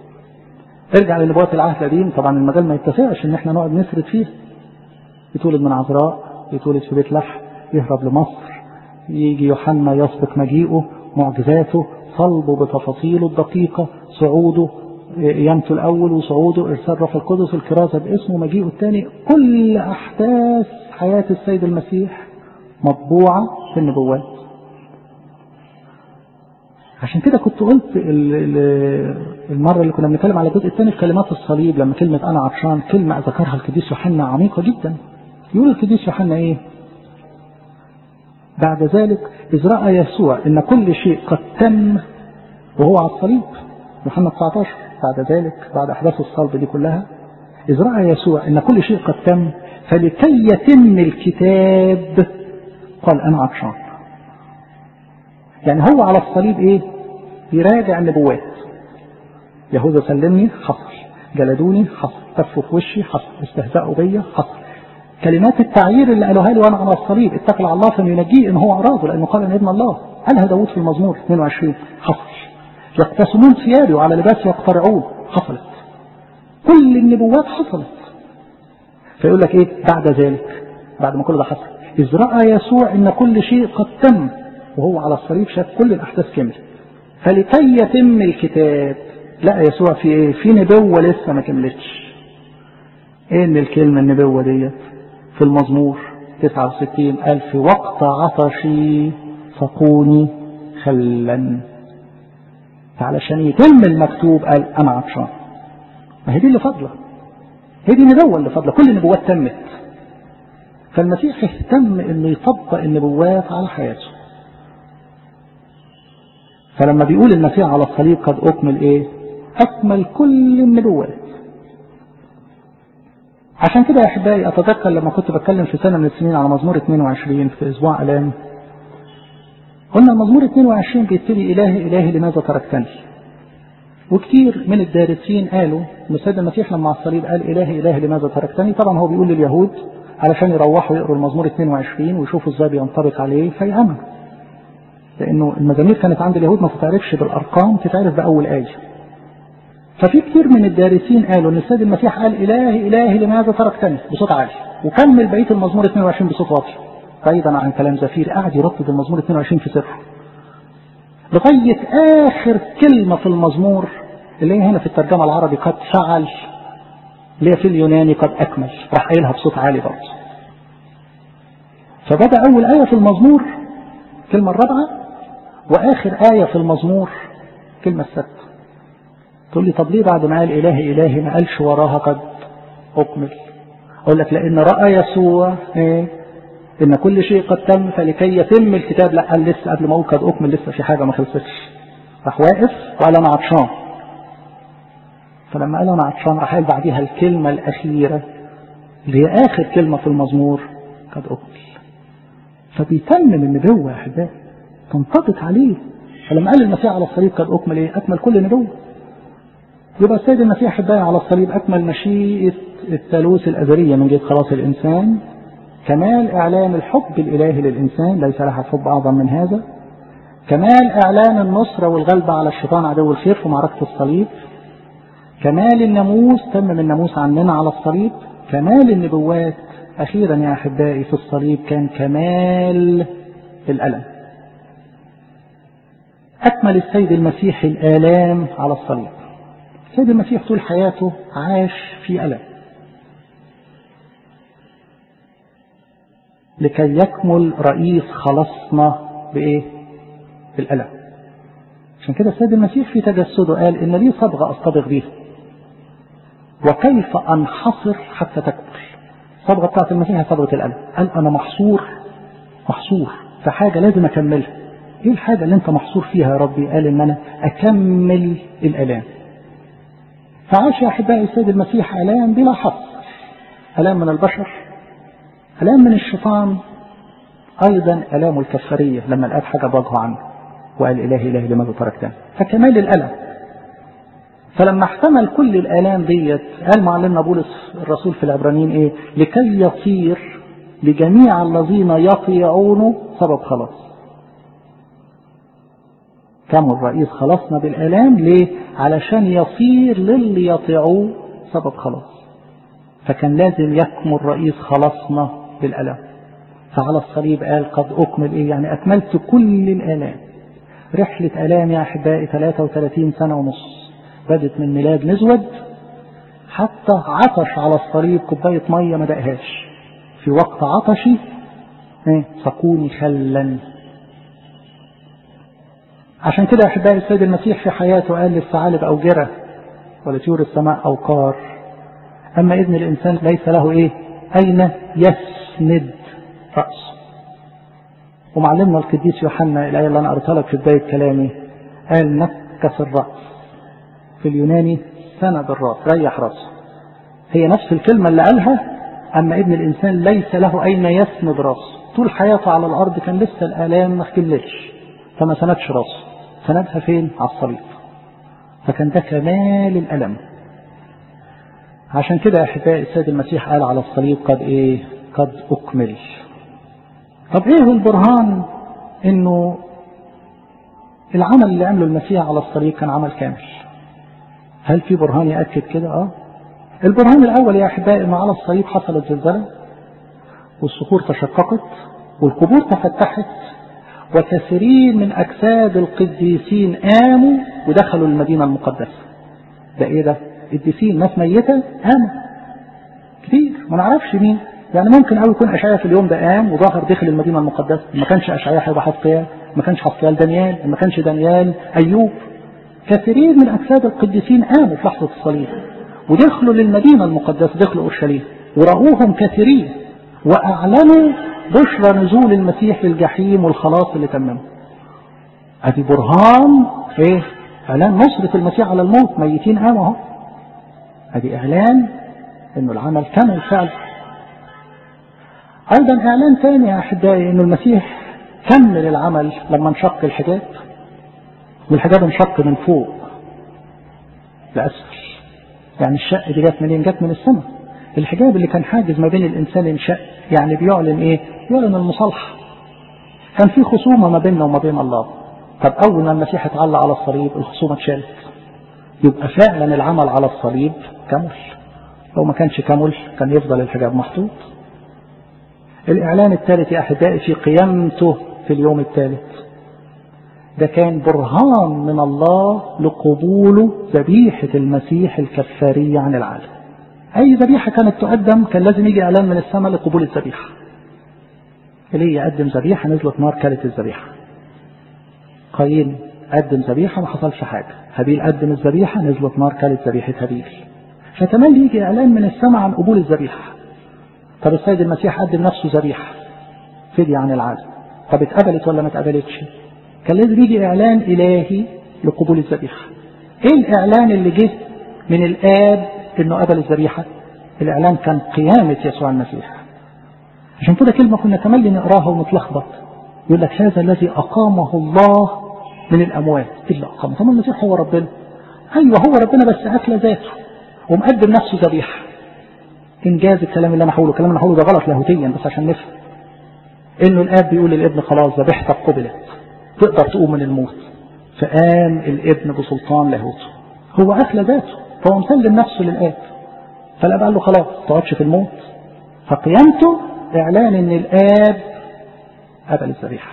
ارجع لنبوات العهد القديم طبعا المجال ما يتسعش ان احنا نقعد نسرد فيه يتولد من عذراء يتولد في بيت لحم يهرب لمصر يجي يوحنا يسبق مجيئه معجزاته صلبه بتفاصيله الدقيقة صعوده قيامته الأول وصعوده إرسال روح القدس الكرازة باسمه مجيئه الثاني كل أحداث حياة السيد المسيح مطبوعة في النبوات عشان كده كنت قلت المرة اللي كنا بنتكلم على الجزء الثاني في كلمات الصليب لما كلمة أنا عطشان كلمة ذكرها القديس يوحنا عميقة جدا يقول القديس يوحنا إيه بعد ذلك إذ رأى يسوع إن كل شيء قد تم وهو على الصليب يوحنا 19 بعد ذلك بعد أحداث الصلب دي كلها إذ رأى يسوع إن كل شيء قد تم فلكي يتم الكتاب قال أنا عطشان يعني هو على الصليب إيه بيراجع النبوات يهوذا سلمني حصل جلدوني حصل تفوا في وشي حصل استهزأوا بيا حصل كلمات التعيير اللي قالوها له وانا على الصليب اتكل على الله فلينجيه ان هو اراده لانه قال ان ابن الله قالها داوود في المزمور 22 حصل يقتسمون ثيابي وعلى لباسي يقترعون حصلت كل النبوات حصلت فيقول لك ايه بعد ذلك بعد ما كل ده حصل اذ راى يسوع ان كل شيء قد تم وهو على الصليب شاف كل الاحداث كامله فلكي يتم الكتاب لا يسوع في ايه في نبوه لسه ما كملتش ايه ان الكلمه النبوه ديت في المزمور 69 قال في وقت عطشي سقوني خلا علشان يتم المكتوب قال انا عطشان ما هي دي اللي فاضله هي دي النبوه اللي فاضله كل النبوات تمت فالمسيح اهتم انه يطبق النبوات على حياته فلما بيقول المسيح على الصليب قد اكمل ايه اكمل كل النبوات عشان كده يا احبائي اتذكر لما كنت بتكلم في سنه من السنين على مزمور 22 في اسبوع الام قلنا المزمور 22 بيبتدي إلهي إلهي لماذا تركتني وكتير من الدارسين قالوا ان السيد المسيح لما على الصليب قال إلهي إلهي لماذا تركتني طبعا هو بيقول لليهود علشان يروحوا يقروا المزمور 22 ويشوفوا ازاي بينطبق عليه فيأمنوا لأنه المزامير كانت عند اليهود ما تتعرفش بالأرقام تتعرف بأول آية ففي كتير من الدارسين قالوا ان السيد المسيح قال إلهي إلهي لماذا تركتني بصوت عالي وكمل بقية المزمور 22 بصوت واطي بعيدا عن كلام زفير قاعد يردد المزمور 22 في سره لغاية آخر كلمة في المزمور اللي هي هنا في الترجمة العربي قد فعل اللي هي في اليوناني قد أكمل راح قايلها بصوت عالي برضه فبدأ أول آية في المزمور الكلمة الرابعة وآخر آية في المزمور كلمة السادسة تقول لي طب ليه بعد ما قال إلهي إلهي ما قالش وراها قد أكمل أقول لك لأن رأى يسوع إيه إن كل شيء قد تم فلكي يتم الكتاب لا قال لسه قبل ما أقول قد أكمل لسه في حاجة ما خلصتش راح واقف وقال أنا عطشان فلما قال أنا عطشان راح قال بعديها الكلمة الأخيرة اللي هي آخر كلمة في المزمور قد أكمل فبيتمم النبوة يا أحبائي تنطبق عليه فلما قال المسيح على الصليب قد أكمل إيه؟ أكمل كل نبوة يبقى السيد المسيح أحبائي على الصليب أكمل مشيئة الثالوث الأزلية من جهة خلاص الإنسان كمال إعلان الحب الإلهي للإنسان ليس لها حب أعظم من هذا كمال إعلان النصرة والغلبة على الشيطان عدو الخير في معركة الصليب كمال الناموس تمم الناموس عننا على الصليب كمال النبوات أخيرا يا أحبائي في الصليب كان كمال الألم أكمل السيد المسيح الآلام على الصليب السيد المسيح طول حياته عاش في ألم لكي يكمل رئيس خلصنا بإيه؟ بالألم عشان كده السيد المسيح في تجسده قال إن لي صبغة أصطبغ بيها وكيف أنحصر حتى تكمل الصبغة بتاعت المسيح هي صبغة الألم قال أنا محصور محصور في حاجة لازم أكملها إيه الحاجة اللي أنت محصور فيها يا ربي قال إن أنا أكمل الآلام فعاش يا أحبائي السيد المسيح آلام بلا حصر آلام من البشر آلام من الشيطان أيضا آلام الكفارية لما الآب حجب وجهه عنه وقال إلهي إلهي لماذا تركتني فكمال الألم فلما احتمل كل الآلام ديت قال معلمنا بولس الرسول في العبرانيين إيه لكي يصير لجميع الذين يطيعونه سبب خلاص كم الرئيس خلصنا بالآلام ليه علشان يصير للي يطيعوه سبب خلاص فكان لازم يكمل رئيس خلصنا بالألم فعلى الصليب قال قد أكمل إيه يعني أكملت كل الآلام رحلة آلام يا أحبائي 33 سنة ونص بدت من ميلاد نزود حتى عطش على الصليب كوباية مية ما دقهاش في وقت عطشي ايه سقوني خلا عشان كده أحبائي السيد المسيح في حياته قال للثعالب أوجرة ولطيور السماء أوقار أما ابن الإنسان ليس له إيه أين يسند رأسه ومعلمنا القديس يوحنا الآية اللي أنا قريتها لك في بداية كلامي قال نكس الرأس في اليوناني سند الرأس ريح رأسه هي نفس الكلمة اللي قالها أما ابن الإنسان ليس له أين يسند رأسه طول حياته على الأرض كان لسه الآلام ما كملتش فما سندش رأسه سندها فين على الصليب فكان ده كمال الألم عشان كده يا أحبائي السيد المسيح قال على الصليب قد إيه قد أكمل طب إيه البرهان إنه العمل اللي عمله المسيح على الصليب كان عمل كامل هل في برهان يأكد كده اه البرهان الأول يا أحبائي إنه على الصليب حصلت زلزلة والصخور تشققت والقبور تفتحت وكثيرين من أجساد القديسين قاموا ودخلوا المدينة المقدسة ده إيه ده؟ قديسين ناس ميتة قاموا كتير ما نعرفش مين يعني ممكن قوي يكون أشعيا في اليوم ده قام وظهر داخل المدينة المقدسة ما كانش أشعيا هيبقى حسقيال ما كانش حسقيال دانيال ما كانش دانيال أيوب كثيرين من أجساد القديسين قاموا في لحظة الصليب ودخلوا للمدينة المقدسة دخلوا أورشليم ورأوهم كثيرين وأعلنوا بشرى نزول المسيح للجحيم والخلاص اللي تممه ادي برهان ايه اعلان نصرة المسيح على الموت ميتين قاموا اهو ادي اعلان انه العمل كمل فعلا ايضا اعلان ثاني يا احبائي انه المسيح كمل العمل لما انشق الحجاب والحجاب انشق من فوق لأسفل يعني الشق دي جت منين؟ جت من السماء الحجاب اللي كان حاجز ما بين الإنسان انشق يعني بيعلن إيه؟ بيعلن المصالحة كان في خصومة ما بيننا وما بين الله طب أول ما المسيح اتعلق على الصليب الخصومة اتشالت يبقى فعلا العمل على الصليب كمل لو ما كانش كمل كان يفضل الحجاب محطوط الإعلان الثالث يا أحبائي في قيامته في اليوم الثالث ده كان برهان من الله لقبوله ذبيحة المسيح الكفارية عن العالم أي ذبيحة كانت تقدم كان لازم يجي إعلان من السماء لقبول الذبيحة اللي يقدم ذبيحة نزلت نار كلت الذبيحة قايين قدم ذبيحة ما حصلش حاجة هابيل قدم الذبيحة نزلت نار كلت ذبيحة هابيل فكمان يجي إعلان من السماء عن قبول الذبيحة طب السيد المسيح قدم نفسه ذبيحة فدية عن العالم طب اتقبلت ولا ما اتقبلتش كان لازم يجي إعلان إلهي لقبول الذبيحة إيه الإعلان اللي جه من الآب إنه قبل الذبيحة الإعلان كان قيامة يسوع المسيح عشان كده كلمة كنا تملي نقراها ونتلخبط يقول لك هذا الذي أقامه الله من الأموات إلا أقامه طب المسيح هو ربنا أيوه هو ربنا بس أكل ذاته ومقدم نفسه ذبيحة إنجاز الكلام اللي أنا هقوله الكلام اللي أنا هقوله ده غلط لاهوتيا بس عشان نفهم إنه الآب بيقول للابن خلاص ذبيحتك قبلت تقدر تقوم من الموت فقام الابن بسلطان لاهوته هو أكل ذاته فهو مسلم نفسه للآب فالآب قال له خلاص تقعدش في الموت فقيامته إعلان إن الآب قبل الذبيحة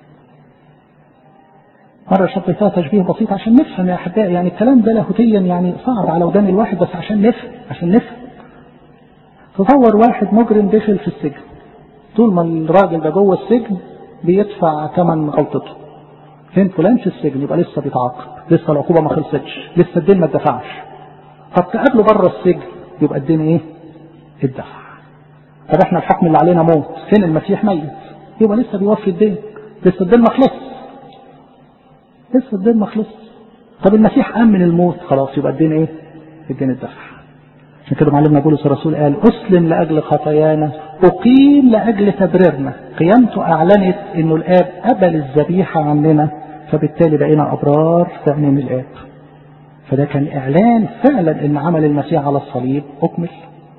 مرة شبهتها تشبيه بسيط عشان نفهم يا أحبائي يعني الكلام ده لاهوتيا يعني صعب على ودان الواحد بس عشان نفهم عشان نفهم تصور واحد مجرم دخل في السجن طول ما الراجل ده جوه السجن بيدفع ثمن غلطته فين فلان في السجن يبقى لسه بيتعاقب لسه العقوبة ما خلصتش لسه الدين ما اتدفعش طب تقابله بره السجن يبقى الدين ايه اتدفع طب احنا الحكم اللي علينا موت فين المسيح ميت يبقى لسه بيوفي الدين لسه الدين ما خلص لسه الدين ما خلص طب المسيح قام من الموت خلاص يبقى الدين ايه الدين اتدفع عشان كده معلمنا بولس الرسول قال اسلم لاجل خطايانا اقيم لاجل تبريرنا قيامته اعلنت انه الاب قبل الذبيحه عننا فبالتالي بقينا ابرار في عينين الاب فده كان اعلان فعلا ان عمل المسيح على الصليب اكمل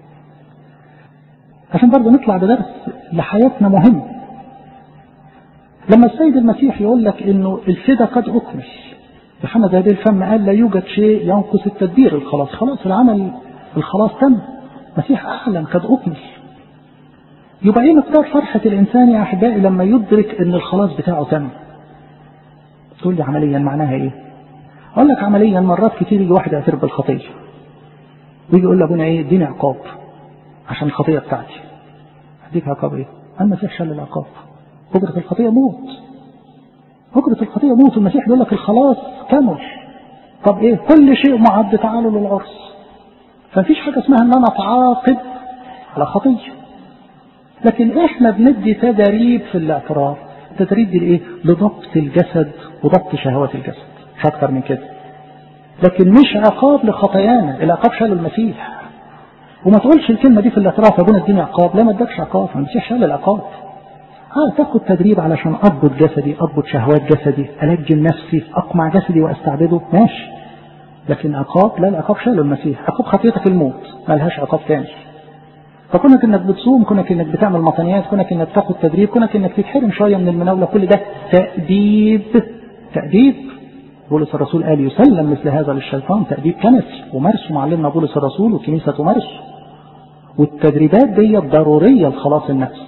عشان برضه نطلع بدرس لحياتنا مهم لما السيد المسيح يقول لك انه الفدا قد اكمل يوحنا ذا الفم قال لا يوجد شيء ينقص التدبير الخلاص خلاص العمل الخلاص تم المسيح اعلن قد اكمل يبقى ايه مقدار فرحة الانسان يا احبائي لما يدرك ان الخلاص بتاعه تم تقول لي عمليا معناها ايه اقول لك عمليا مرات كتير يجي واحد يعترف بالخطيه ويجي يقول لابونا ايه اديني عقاب عشان الخطيه بتاعتي اديك عقاب ايه المسيح شال العقاب أجرة الخطية موت أجرة الخطية موت المسيح بيقول لك الخلاص كمل طب إيه كل شيء معد تعالوا للعرس فمفيش حاجة اسمها إن أنا أتعاقب على خطية لكن إحنا بندي تدريب في الاعتراف التدريب دي لإيه؟ لضبط الجسد وضبط شهوات الجسد مش أكتر من كده لكن مش عقاب لخطايانا العقاب شال المسيح وما تقولش الكلمة دي في الاعتراف يا ابونا اديني عقاب لا ما ادكش عقاب المسيح شال العقاب اه تاخد تدريب علشان اضبط جسدي اضبط شهوات جسدي الجم نفسي اقمع جسدي واستعبده ماشي لكن عقاب لا العقاب شاله المسيح عقاب خطيتك الموت ما لهاش عقاب تاني فكونك انك بتصوم كونك انك بتعمل مطنيات كونك انك تاخد تدريب كونك انك تتحرم شويه من المناوله كل ده تأديب تأديب بولس الرسول قال يسلم مثل هذا للشيطان تأديب كنسي ومارسه معلمنا بولس الرسول والكنيسة تمارسه والتدريبات دي ضرورية لخلاص النفس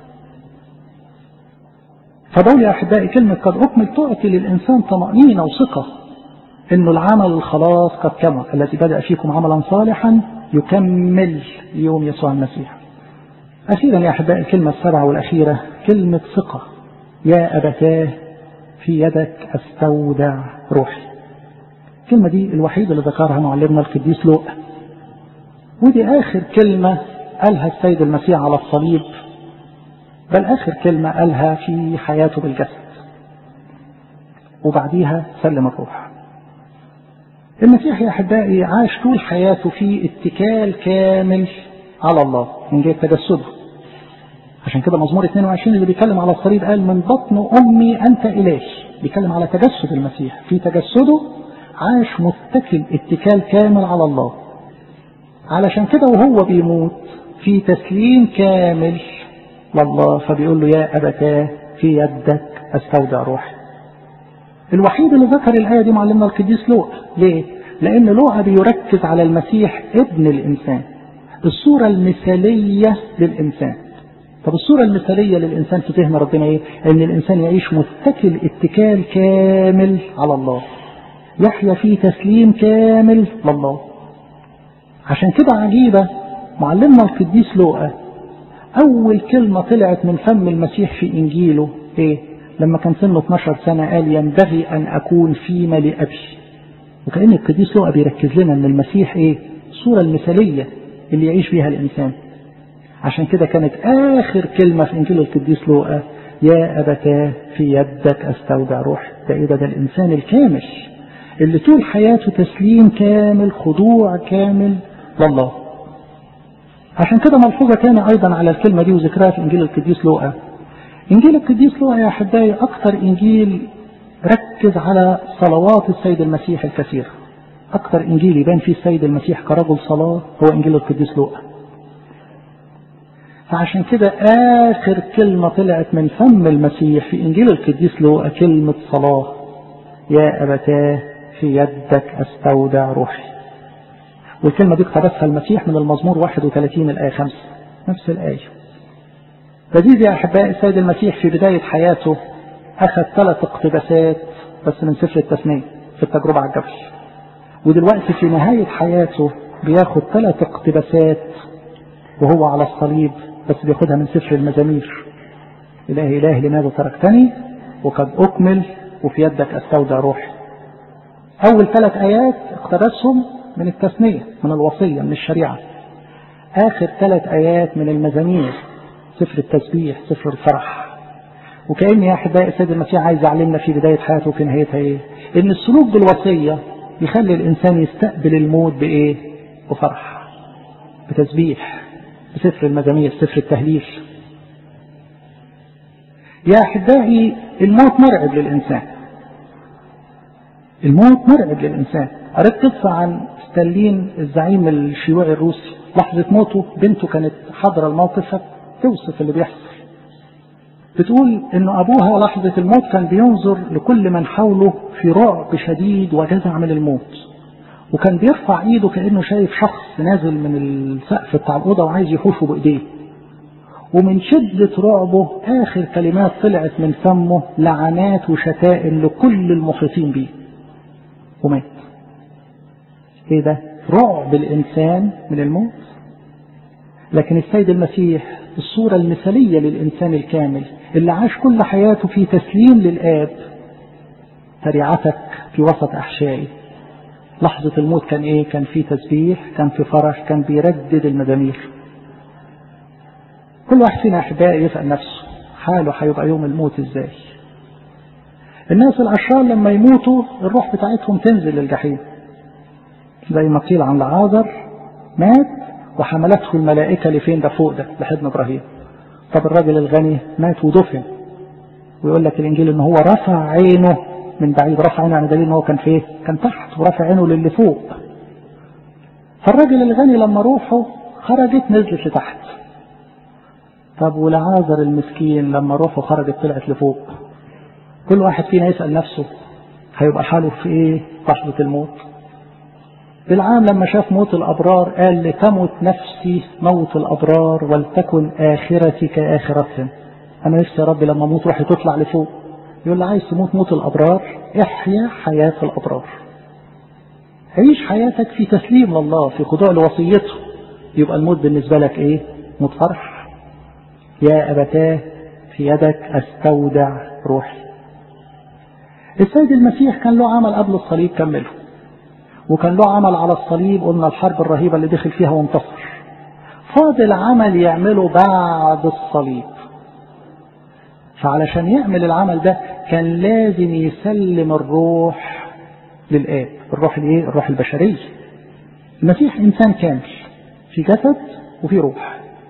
فدول يا أحبائي كلمة قد أكمل تعطي للإنسان طمأنينة وثقة إنه العمل الخلاص قد كمل الذي بدأ فيكم عملا صالحا يكمل يوم يسوع المسيح أخيرا يا أحبائي الكلمة السبعة والأخيرة كلمة ثقة يا أبتاه في يدك أستودع روحي الكلمة دي الوحيدة اللي ذكرها معلمنا القديس لوقا ودي آخر كلمة قالها السيد المسيح على الصليب بل آخر كلمة قالها في حياته بالجسد وبعديها سلم الروح المسيح يا أحبائي عاش طول حياته في اتكال كامل على الله من جهة تجسده عشان كده مزمور 22 اللي بيتكلم على الصليب قال من بطن أمي أنت إلهي بيتكلم على تجسد المسيح في تجسده عاش متكل اتكال كامل على الله علشان كده وهو بيموت في تسليم كامل لله فبيقول له يا أبتاه في يدك أستودع روحي الوحيد اللي ذكر الآية دي معلمنا القديس لوقا ليه؟ لأن لوقا بيركز على المسيح ابن الإنسان الصورة المثالية للإنسان طب الصورة المثالية للإنسان في فهم ربنا إيه؟ إن الإنسان يعيش متكل اتكال كامل على الله يحيا في تسليم كامل لله عشان كده عجيبة معلمنا القديس لوقا أول كلمة طلعت من فم المسيح في إنجيله إيه؟ لما كان سنه 12 سنة قال ينبغي أن أكون فيما لأبي وكأن القديس لوقا بيركز لنا أن المسيح إيه؟ الصورة المثالية اللي يعيش بيها الإنسان عشان كده كانت آخر كلمة في إنجيل القديس لوقا يا أبتاه في يدك أستودع روحي ده إيه ده, ده الإنسان الكامل اللي طول حياته تسليم كامل خضوع كامل لله عشان كده ملحوظة تاني أيضا على الكلمة دي وذكرها في إنجيل القديس لوقا إنجيل القديس لوقا يا أحبائي أكثر إنجيل ركز على صلوات السيد المسيح الكثيرة أكثر إنجيل يبان فيه السيد المسيح كرجل صلاة هو إنجيل القديس لوقا فعشان كده آخر كلمة طلعت من فم المسيح في إنجيل القديس لوقا كلمة صلاة يا أبتاه في يدك أستودع روحي والكلمة دي اقتبسها المسيح من المزمور 31 الآية 5 نفس الآية لذيذ يا أحبائي السيد المسيح في بداية حياته أخذ ثلاث اقتباسات بس من سفر التثنية في التجربة على الجبل ودلوقتي في نهاية حياته بياخد ثلاث اقتباسات وهو على الصليب بس بياخدها من سفر المزامير إلهي إلهي لماذا تركتني وقد أكمل وفي يدك أستودع روحي أول ثلاث آيات اقتبسهم من التثنية من الوصية من الشريعة آخر ثلاث آيات من المزامير سفر التسبيح سفر الفرح وكأن يا أحبائي السيد المسيح عايز يعلمنا في بداية حياته وفي نهايتها إيه؟ إن السلوك بالوصية يخلي الإنسان يستقبل الموت بإيه؟ بفرح بتسبيح بسفر المزامير سفر التهليل يا أحبائي الموت مرعب للإنسان الموت مرعب للإنسان قريت قصة عن ستالين الزعيم الشيوعي الروسي لحظة موته بنته كانت حاضرة الموقف توصف اللي بيحصل بتقول ان ابوها لحظة الموت كان بينظر لكل من حوله في رعب شديد وجزع من الموت وكان بيرفع ايده كأنه شايف شخص نازل من السقف بتاع الأوضة وعايز يحوشه بإيديه ومن شدة رعبه آخر كلمات طلعت من فمه لعنات وشتائم لكل المحيطين بيه ومات ايه ده رعب الإنسان من الموت لكن السيد المسيح الصورة المثالية للإنسان الكامل اللي عاش كل حياته في تسليم للآب تريعتك في وسط أحشائي لحظة الموت كان إيه؟ كان في تسبيح كان في فرح كان بيردد المزامير كل واحد فينا أحبائي يسأل نفسه حاله هيبقى يوم الموت إزاي الناس الأشرار لما يموتوا الروح بتاعتهم تنزل للجحيم زي ما قيل عن لعازر مات وحملته الملائكة لفين ده فوق ده لحضن إبراهيم طب الراجل الغني مات ودفن ويقول لك الإنجيل إن هو رفع عينه من بعيد رفع عينه يعني دليل إن هو كان فين كان تحت ورفع عينه للي فوق فالراجل الغني لما روحه خرجت نزلت لتحت طب ولعازر المسكين لما روحه خرجت طلعت لفوق كل واحد فينا يسأل نفسه هيبقى حاله في ايه لحظة الموت بالعام لما شاف موت الأبرار قال لتمت نفسي موت الأبرار ولتكن آخرتي كآخرتهم أنا نفسي يا رب لما أموت روحي تطلع لفوق يقول لي عايز تموت موت الأبرار احيا حياة الأبرار عيش حياتك في تسليم لله في خضوع لوصيته يبقى الموت بالنسبة لك ايه موت فرح يا أبتاه في يدك أستودع روحي السيد المسيح كان له عمل قبل الصليب كمله وكان له عمل على الصليب قلنا الحرب الرهيبة اللي دخل فيها وانتصر فاضل عمل يعمله بعد الصليب فعلشان يعمل العمل ده كان لازم يسلم الروح للآب الروح الايه الروح البشرية المسيح إنسان كامل في جسد وفي روح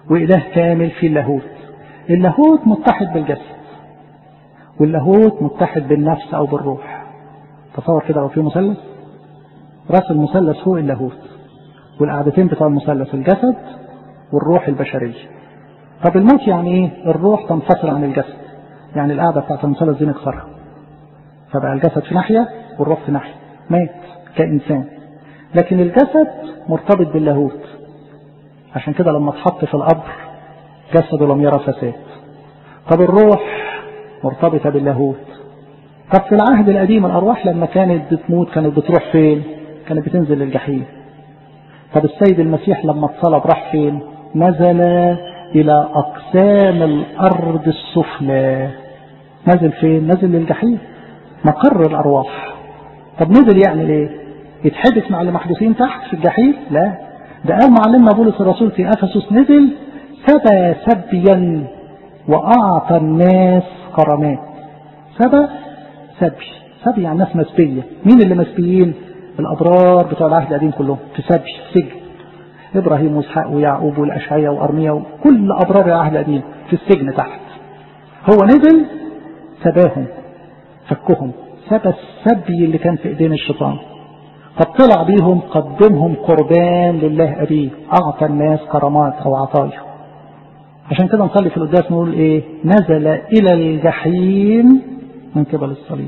وإله كامل في اللاهوت اللاهوت متحد بالجسد واللاهوت متحد بالنفس أو بالروح تصور كده لو في مثلث راس المثلث هو اللاهوت والقعدتين بتوع المثلث الجسد والروح البشرية طب الموت يعني ايه الروح تنفصل عن الجسد يعني القعدة بتاعت المثلث دي نكسرها فبقى الجسد في ناحية والروح في ناحية مات كإنسان لكن الجسد مرتبط باللاهوت عشان كده لما اتحط في القبر جسده لم يرى فساد طب الروح مرتبطة باللاهوت طب في العهد القديم الأرواح لما كانت بتموت كانت بتروح فين كانت بتنزل للجحيم طب السيد المسيح لما اتصلب راح فين نزل إلى أقسام الأرض السفلى نزل فين نزل للجحيم مقر الأرواح طب نزل يعمل ايه يتحدث مع المحدوثين تحت في الجحيم لا ده قال معلمنا بولس الرسول في أفسس نزل سبى سبيا وأعطى الناس كرامات سبى سبي سبي يعني ناس مسبية مين اللي مسبيين الأبرار بتوع العهد القديم كلهم في سبي في سجن إبراهيم وإسحاق ويعقوب والأشعية وأرميا وكل أبرار العهد القديم في السجن تحت هو نزل سباهم فكهم سبى السبي اللي كان في ايدين الشيطان قد طلع بيهم قدمهم قربان لله أبيه أعطى الناس كرامات أو عطايا عشان كده نصلي في القداس نقول إيه نزل إلى الجحيم من قبل الصليب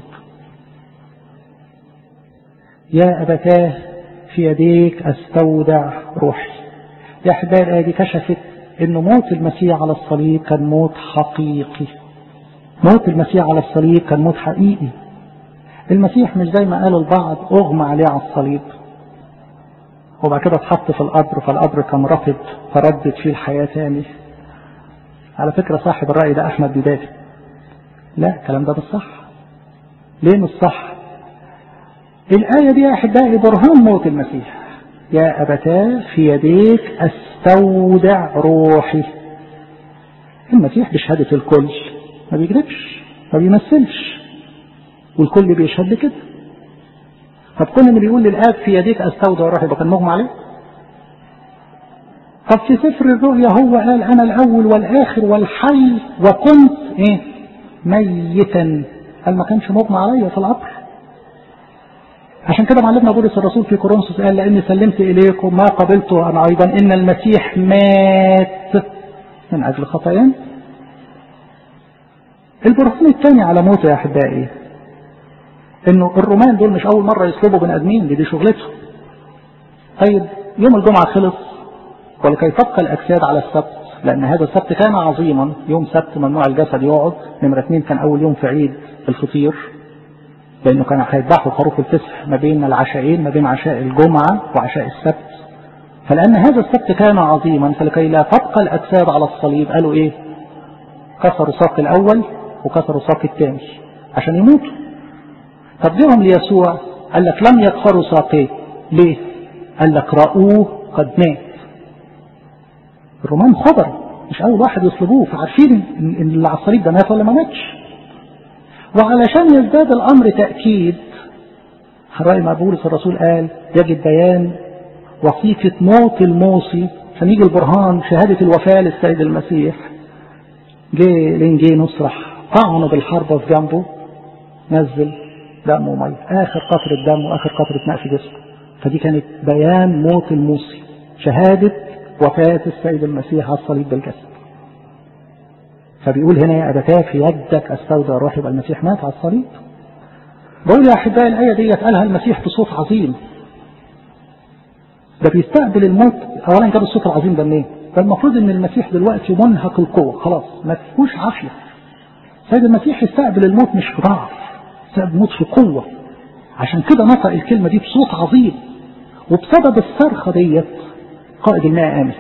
يا أبتاه في يديك أستودع روحي يا أحبائي الآية دي كشفت إن موت المسيح على الصليب كان موت حقيقي موت المسيح على الصليب كان موت حقيقي المسيح مش زي ما قال البعض أغمى عليه على الصليب وبعد كده اتحط في القبر فالقبر كان رطب فردت فيه الحياة تاني على فكرة صاحب الرأي ده أحمد بداتي لا الكلام ده مش صح ليه مش صح الآية دي يا أحبائي برهان موت المسيح يا أبتاه في يديك أستودع روحي المسيح بشهادة الكل ما بيكذبش ما بيمثلش والكل بيشهد كده طب كل اللي بيقول للآب في يديك أستودع روحي يبقى كان مغمى عليه طب في سفر الرؤيا هو قال أنا الأول والآخر والحي وكنت إيه ميتا قال ما كانش مغمى عليا في القبر عشان كده معلمنا بولس الرسول في كورنثوس قال لاني سلمت اليكم ما قبلته انا ايضا ان المسيح مات من اجل خطايانا البرهان الثاني على موته يا احبائي انه الرومان دول مش اول مره يصلبوا بني ادمين دي, دي شغلتهم طيب يوم الجمعه خلص ولكي تبقى الاجساد على السبت لان هذا السبت كان عظيما يوم سبت ممنوع الجسد يقعد نمره اثنين كان اول يوم في عيد الفطير لأنه كانوا هيذبحوا خروف الفسح ما بين العشاءين ما بين عشاء الجمعة وعشاء السبت فلأن هذا السبت كان عظيما فلكي لا تبقى الأجساد على الصليب قالوا إيه كسروا ساق الأول وكسروا ساق الثاني عشان يموتوا طب جيهم ليسوع قال لك لم يكسروا ساقيه ليه قال لك رأوه قد مات الرومان خبر مش أول واحد يصلبوه فعارفين إن اللي على الصليب ده مات ولا ما ماتش وعلشان يزداد الأمر تأكيد رأي ما بولس الرسول قال يجب بيان وثيقة موت الموصي عشان يجي البرهان شهادة الوفاة للسيد المسيح جه لين نصرح طعنه بالحربة في جنبه نزل دم ومية آخر قطرة دم وآخر قطرة ماء في جسمه فدي كانت بيان موت الموصي شهادة وفاة السيد المسيح على الصليب بالجسد فبيقول هنا يا أبتاه في يدك أستودع روحي يبقى المسيح مات على الصليب بقول يا أحبائي الآية دي قالها المسيح بصوت عظيم ده بيستقبل الموت أولا جاب الصوت العظيم ده منين؟ ده المفروض إن المسيح دلوقتي منهك القوة خلاص ما فيهوش عافية سيد المسيح يستقبل الموت مش في ضعف يستقبل الموت في قوة عشان كده نطق الكلمة دي بصوت عظيم وبسبب الصرخة ديت قائد الماء آمن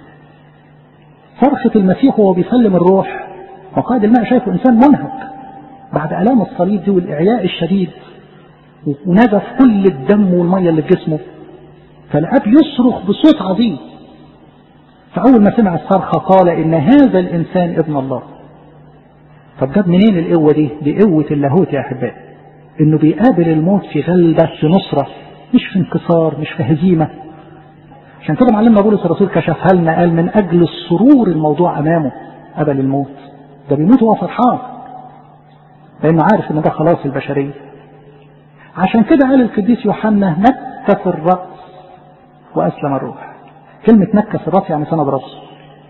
صرخة المسيح وهو بيسلم الروح وقائد الماء شايفه إنسان منهك بعد ألام الصليب دي والإعياء الشديد ونزف كل الدم والمية اللي في جسمه فالأب يصرخ بصوت عظيم فأول ما سمع الصرخة قال إن هذا الإنسان ابن الله طب جاب منين القوة دي؟ دي قوة اللاهوت يا أحبائي إنه بيقابل الموت في غلبة في نصرة مش في انكسار مش في هزيمة عشان كده معلمنا بولس الرسول كشفها لنا قال من اجل السرور الموضوع امامه قبل الموت ده بيموت وهو فرحان لانه عارف ان ده خلاص البشريه عشان كده قال القديس يوحنا نكف الراس واسلم الروح كلمه نكف الراس يعني سند راسه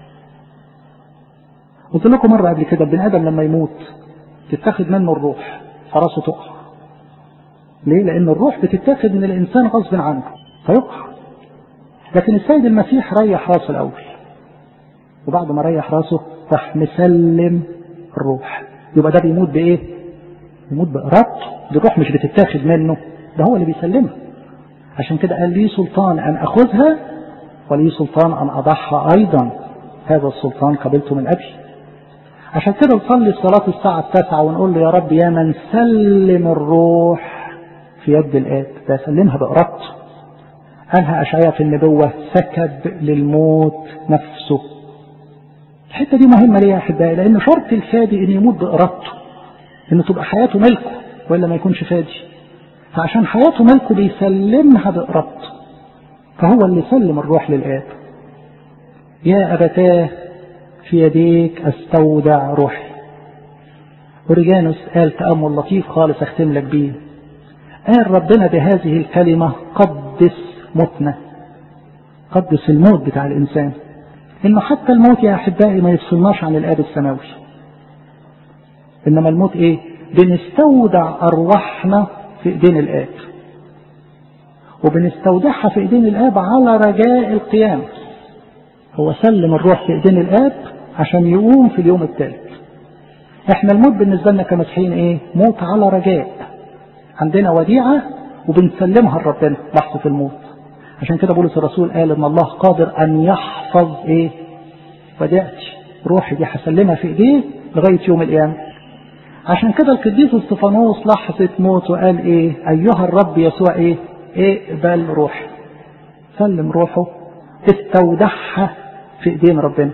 قلت لكم مره قبل كده البني ادم لما يموت تتاخد منه الروح فراسه تقع ليه لان الروح بتتاخد من الانسان غصب عنه فيقع لكن السيد المسيح ريح راسه الاول وبعد ما ريح راسه راح مسلم الروح يبقى ده بيموت بايه بيموت بارادته دي الروح مش بتتاخد منه ده هو اللي بيسلمها عشان كده قال لي سلطان ان اخذها ولي سلطان ان اضعها ايضا هذا السلطان قبلته من ابي عشان كده نصلي الصلاة الساعة التاسعة ونقول له يا رب يا من سلم الروح في يد الآب ده سلمها بإرادته قالها أشعياء في النبوة سكب للموت نفسه الحتة دي مهمة ليه يا أحبائي لأن شرط الفادي إن يموت بإرادته إن تبقى حياته ملكه وإلا ما يكونش فادي فعشان حياته ملكه بيسلمها بإرادته فهو اللي سلم الروح للآب يا أبتاه في يديك استودع روحي اوريجانوس قال تأمل لطيف خالص اختم لك بيه قال ربنا بهذه الكلمة قدس موتنا قدس الموت بتاع الإنسان إنه حتى الموت يا أحبائي ما يفصلناش عن الآب السماوي إنما الموت إيه بنستودع أرواحنا في إيدين الآب وبنستودعها في إيدين الآب على رجاء القيامة هو سلم الروح في إيدين الآب عشان يقوم في اليوم الثالث احنا الموت بالنسبة لنا كمسيحيين ايه موت على رجاء عندنا وديعة وبنسلمها لربنا لحظة الموت عشان كده بولس الرسول قال ان الله قادر ان يحفظ ايه وديعتي روحي دي هسلمها في ايديه لغاية يوم القيامة عشان كده القديس استفانوس لحظة موته قال ايه ايها الرب يسوع ايه اقبل روحي سلم روحه استودعها في ايدين ربنا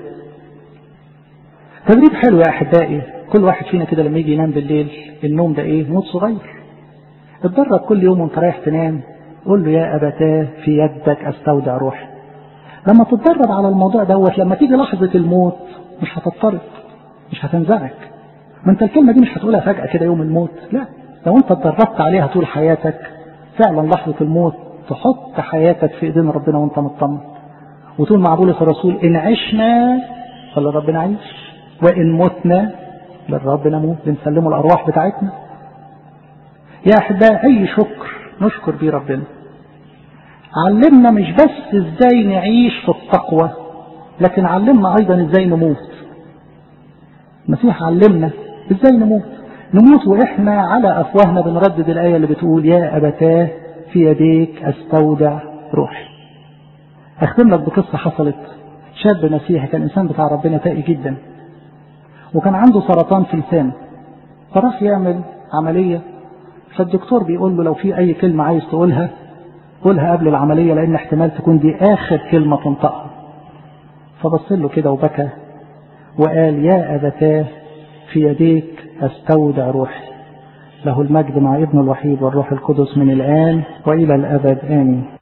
تدريب حلو يا احبائي كل واحد فينا كده لما يجي ينام بالليل النوم ده ايه موت صغير اتدرب كل يوم وانت رايح تنام قول له يا ابتاه في يدك استودع روحي لما تتدرب على الموضوع دوت لما تيجي لحظة الموت مش هتضطرب مش هتنزعج ما انت الكلمة دي مش هتقولها فجأة كده يوم الموت لا لو انت اتدربت عليها طول حياتك فعلا لحظة الموت تحط حياتك في ايدين ربنا وانت مطمن وتقول مع بولس الرسول ان عشنا فلربنا عيش وان متنا للرب نموت بنسلمه الارواح بتاعتنا يا احباء اي شكر نشكر بيه ربنا علمنا مش بس ازاي نعيش في التقوى لكن علمنا ايضا ازاي نموت المسيح علمنا ازاي نموت نموت واحنا على افواهنا بنردد الايه اللي بتقول يا ابتاه في يديك استودع روحي اختم لك بقصه حصلت شاب مسيحي كان انسان بتاع ربنا تقي جدا وكان عنده سرطان في لسانه فراح يعمل عمليه فالدكتور بيقول له لو في اي كلمه عايز تقولها قولها قبل العمليه لان احتمال تكون دي اخر كلمه تنطقها فبص له كده وبكى وقال يا ابتاه في يديك استودع روحي له المجد مع ابن الوحيد والروح القدس من الان والى الابد امين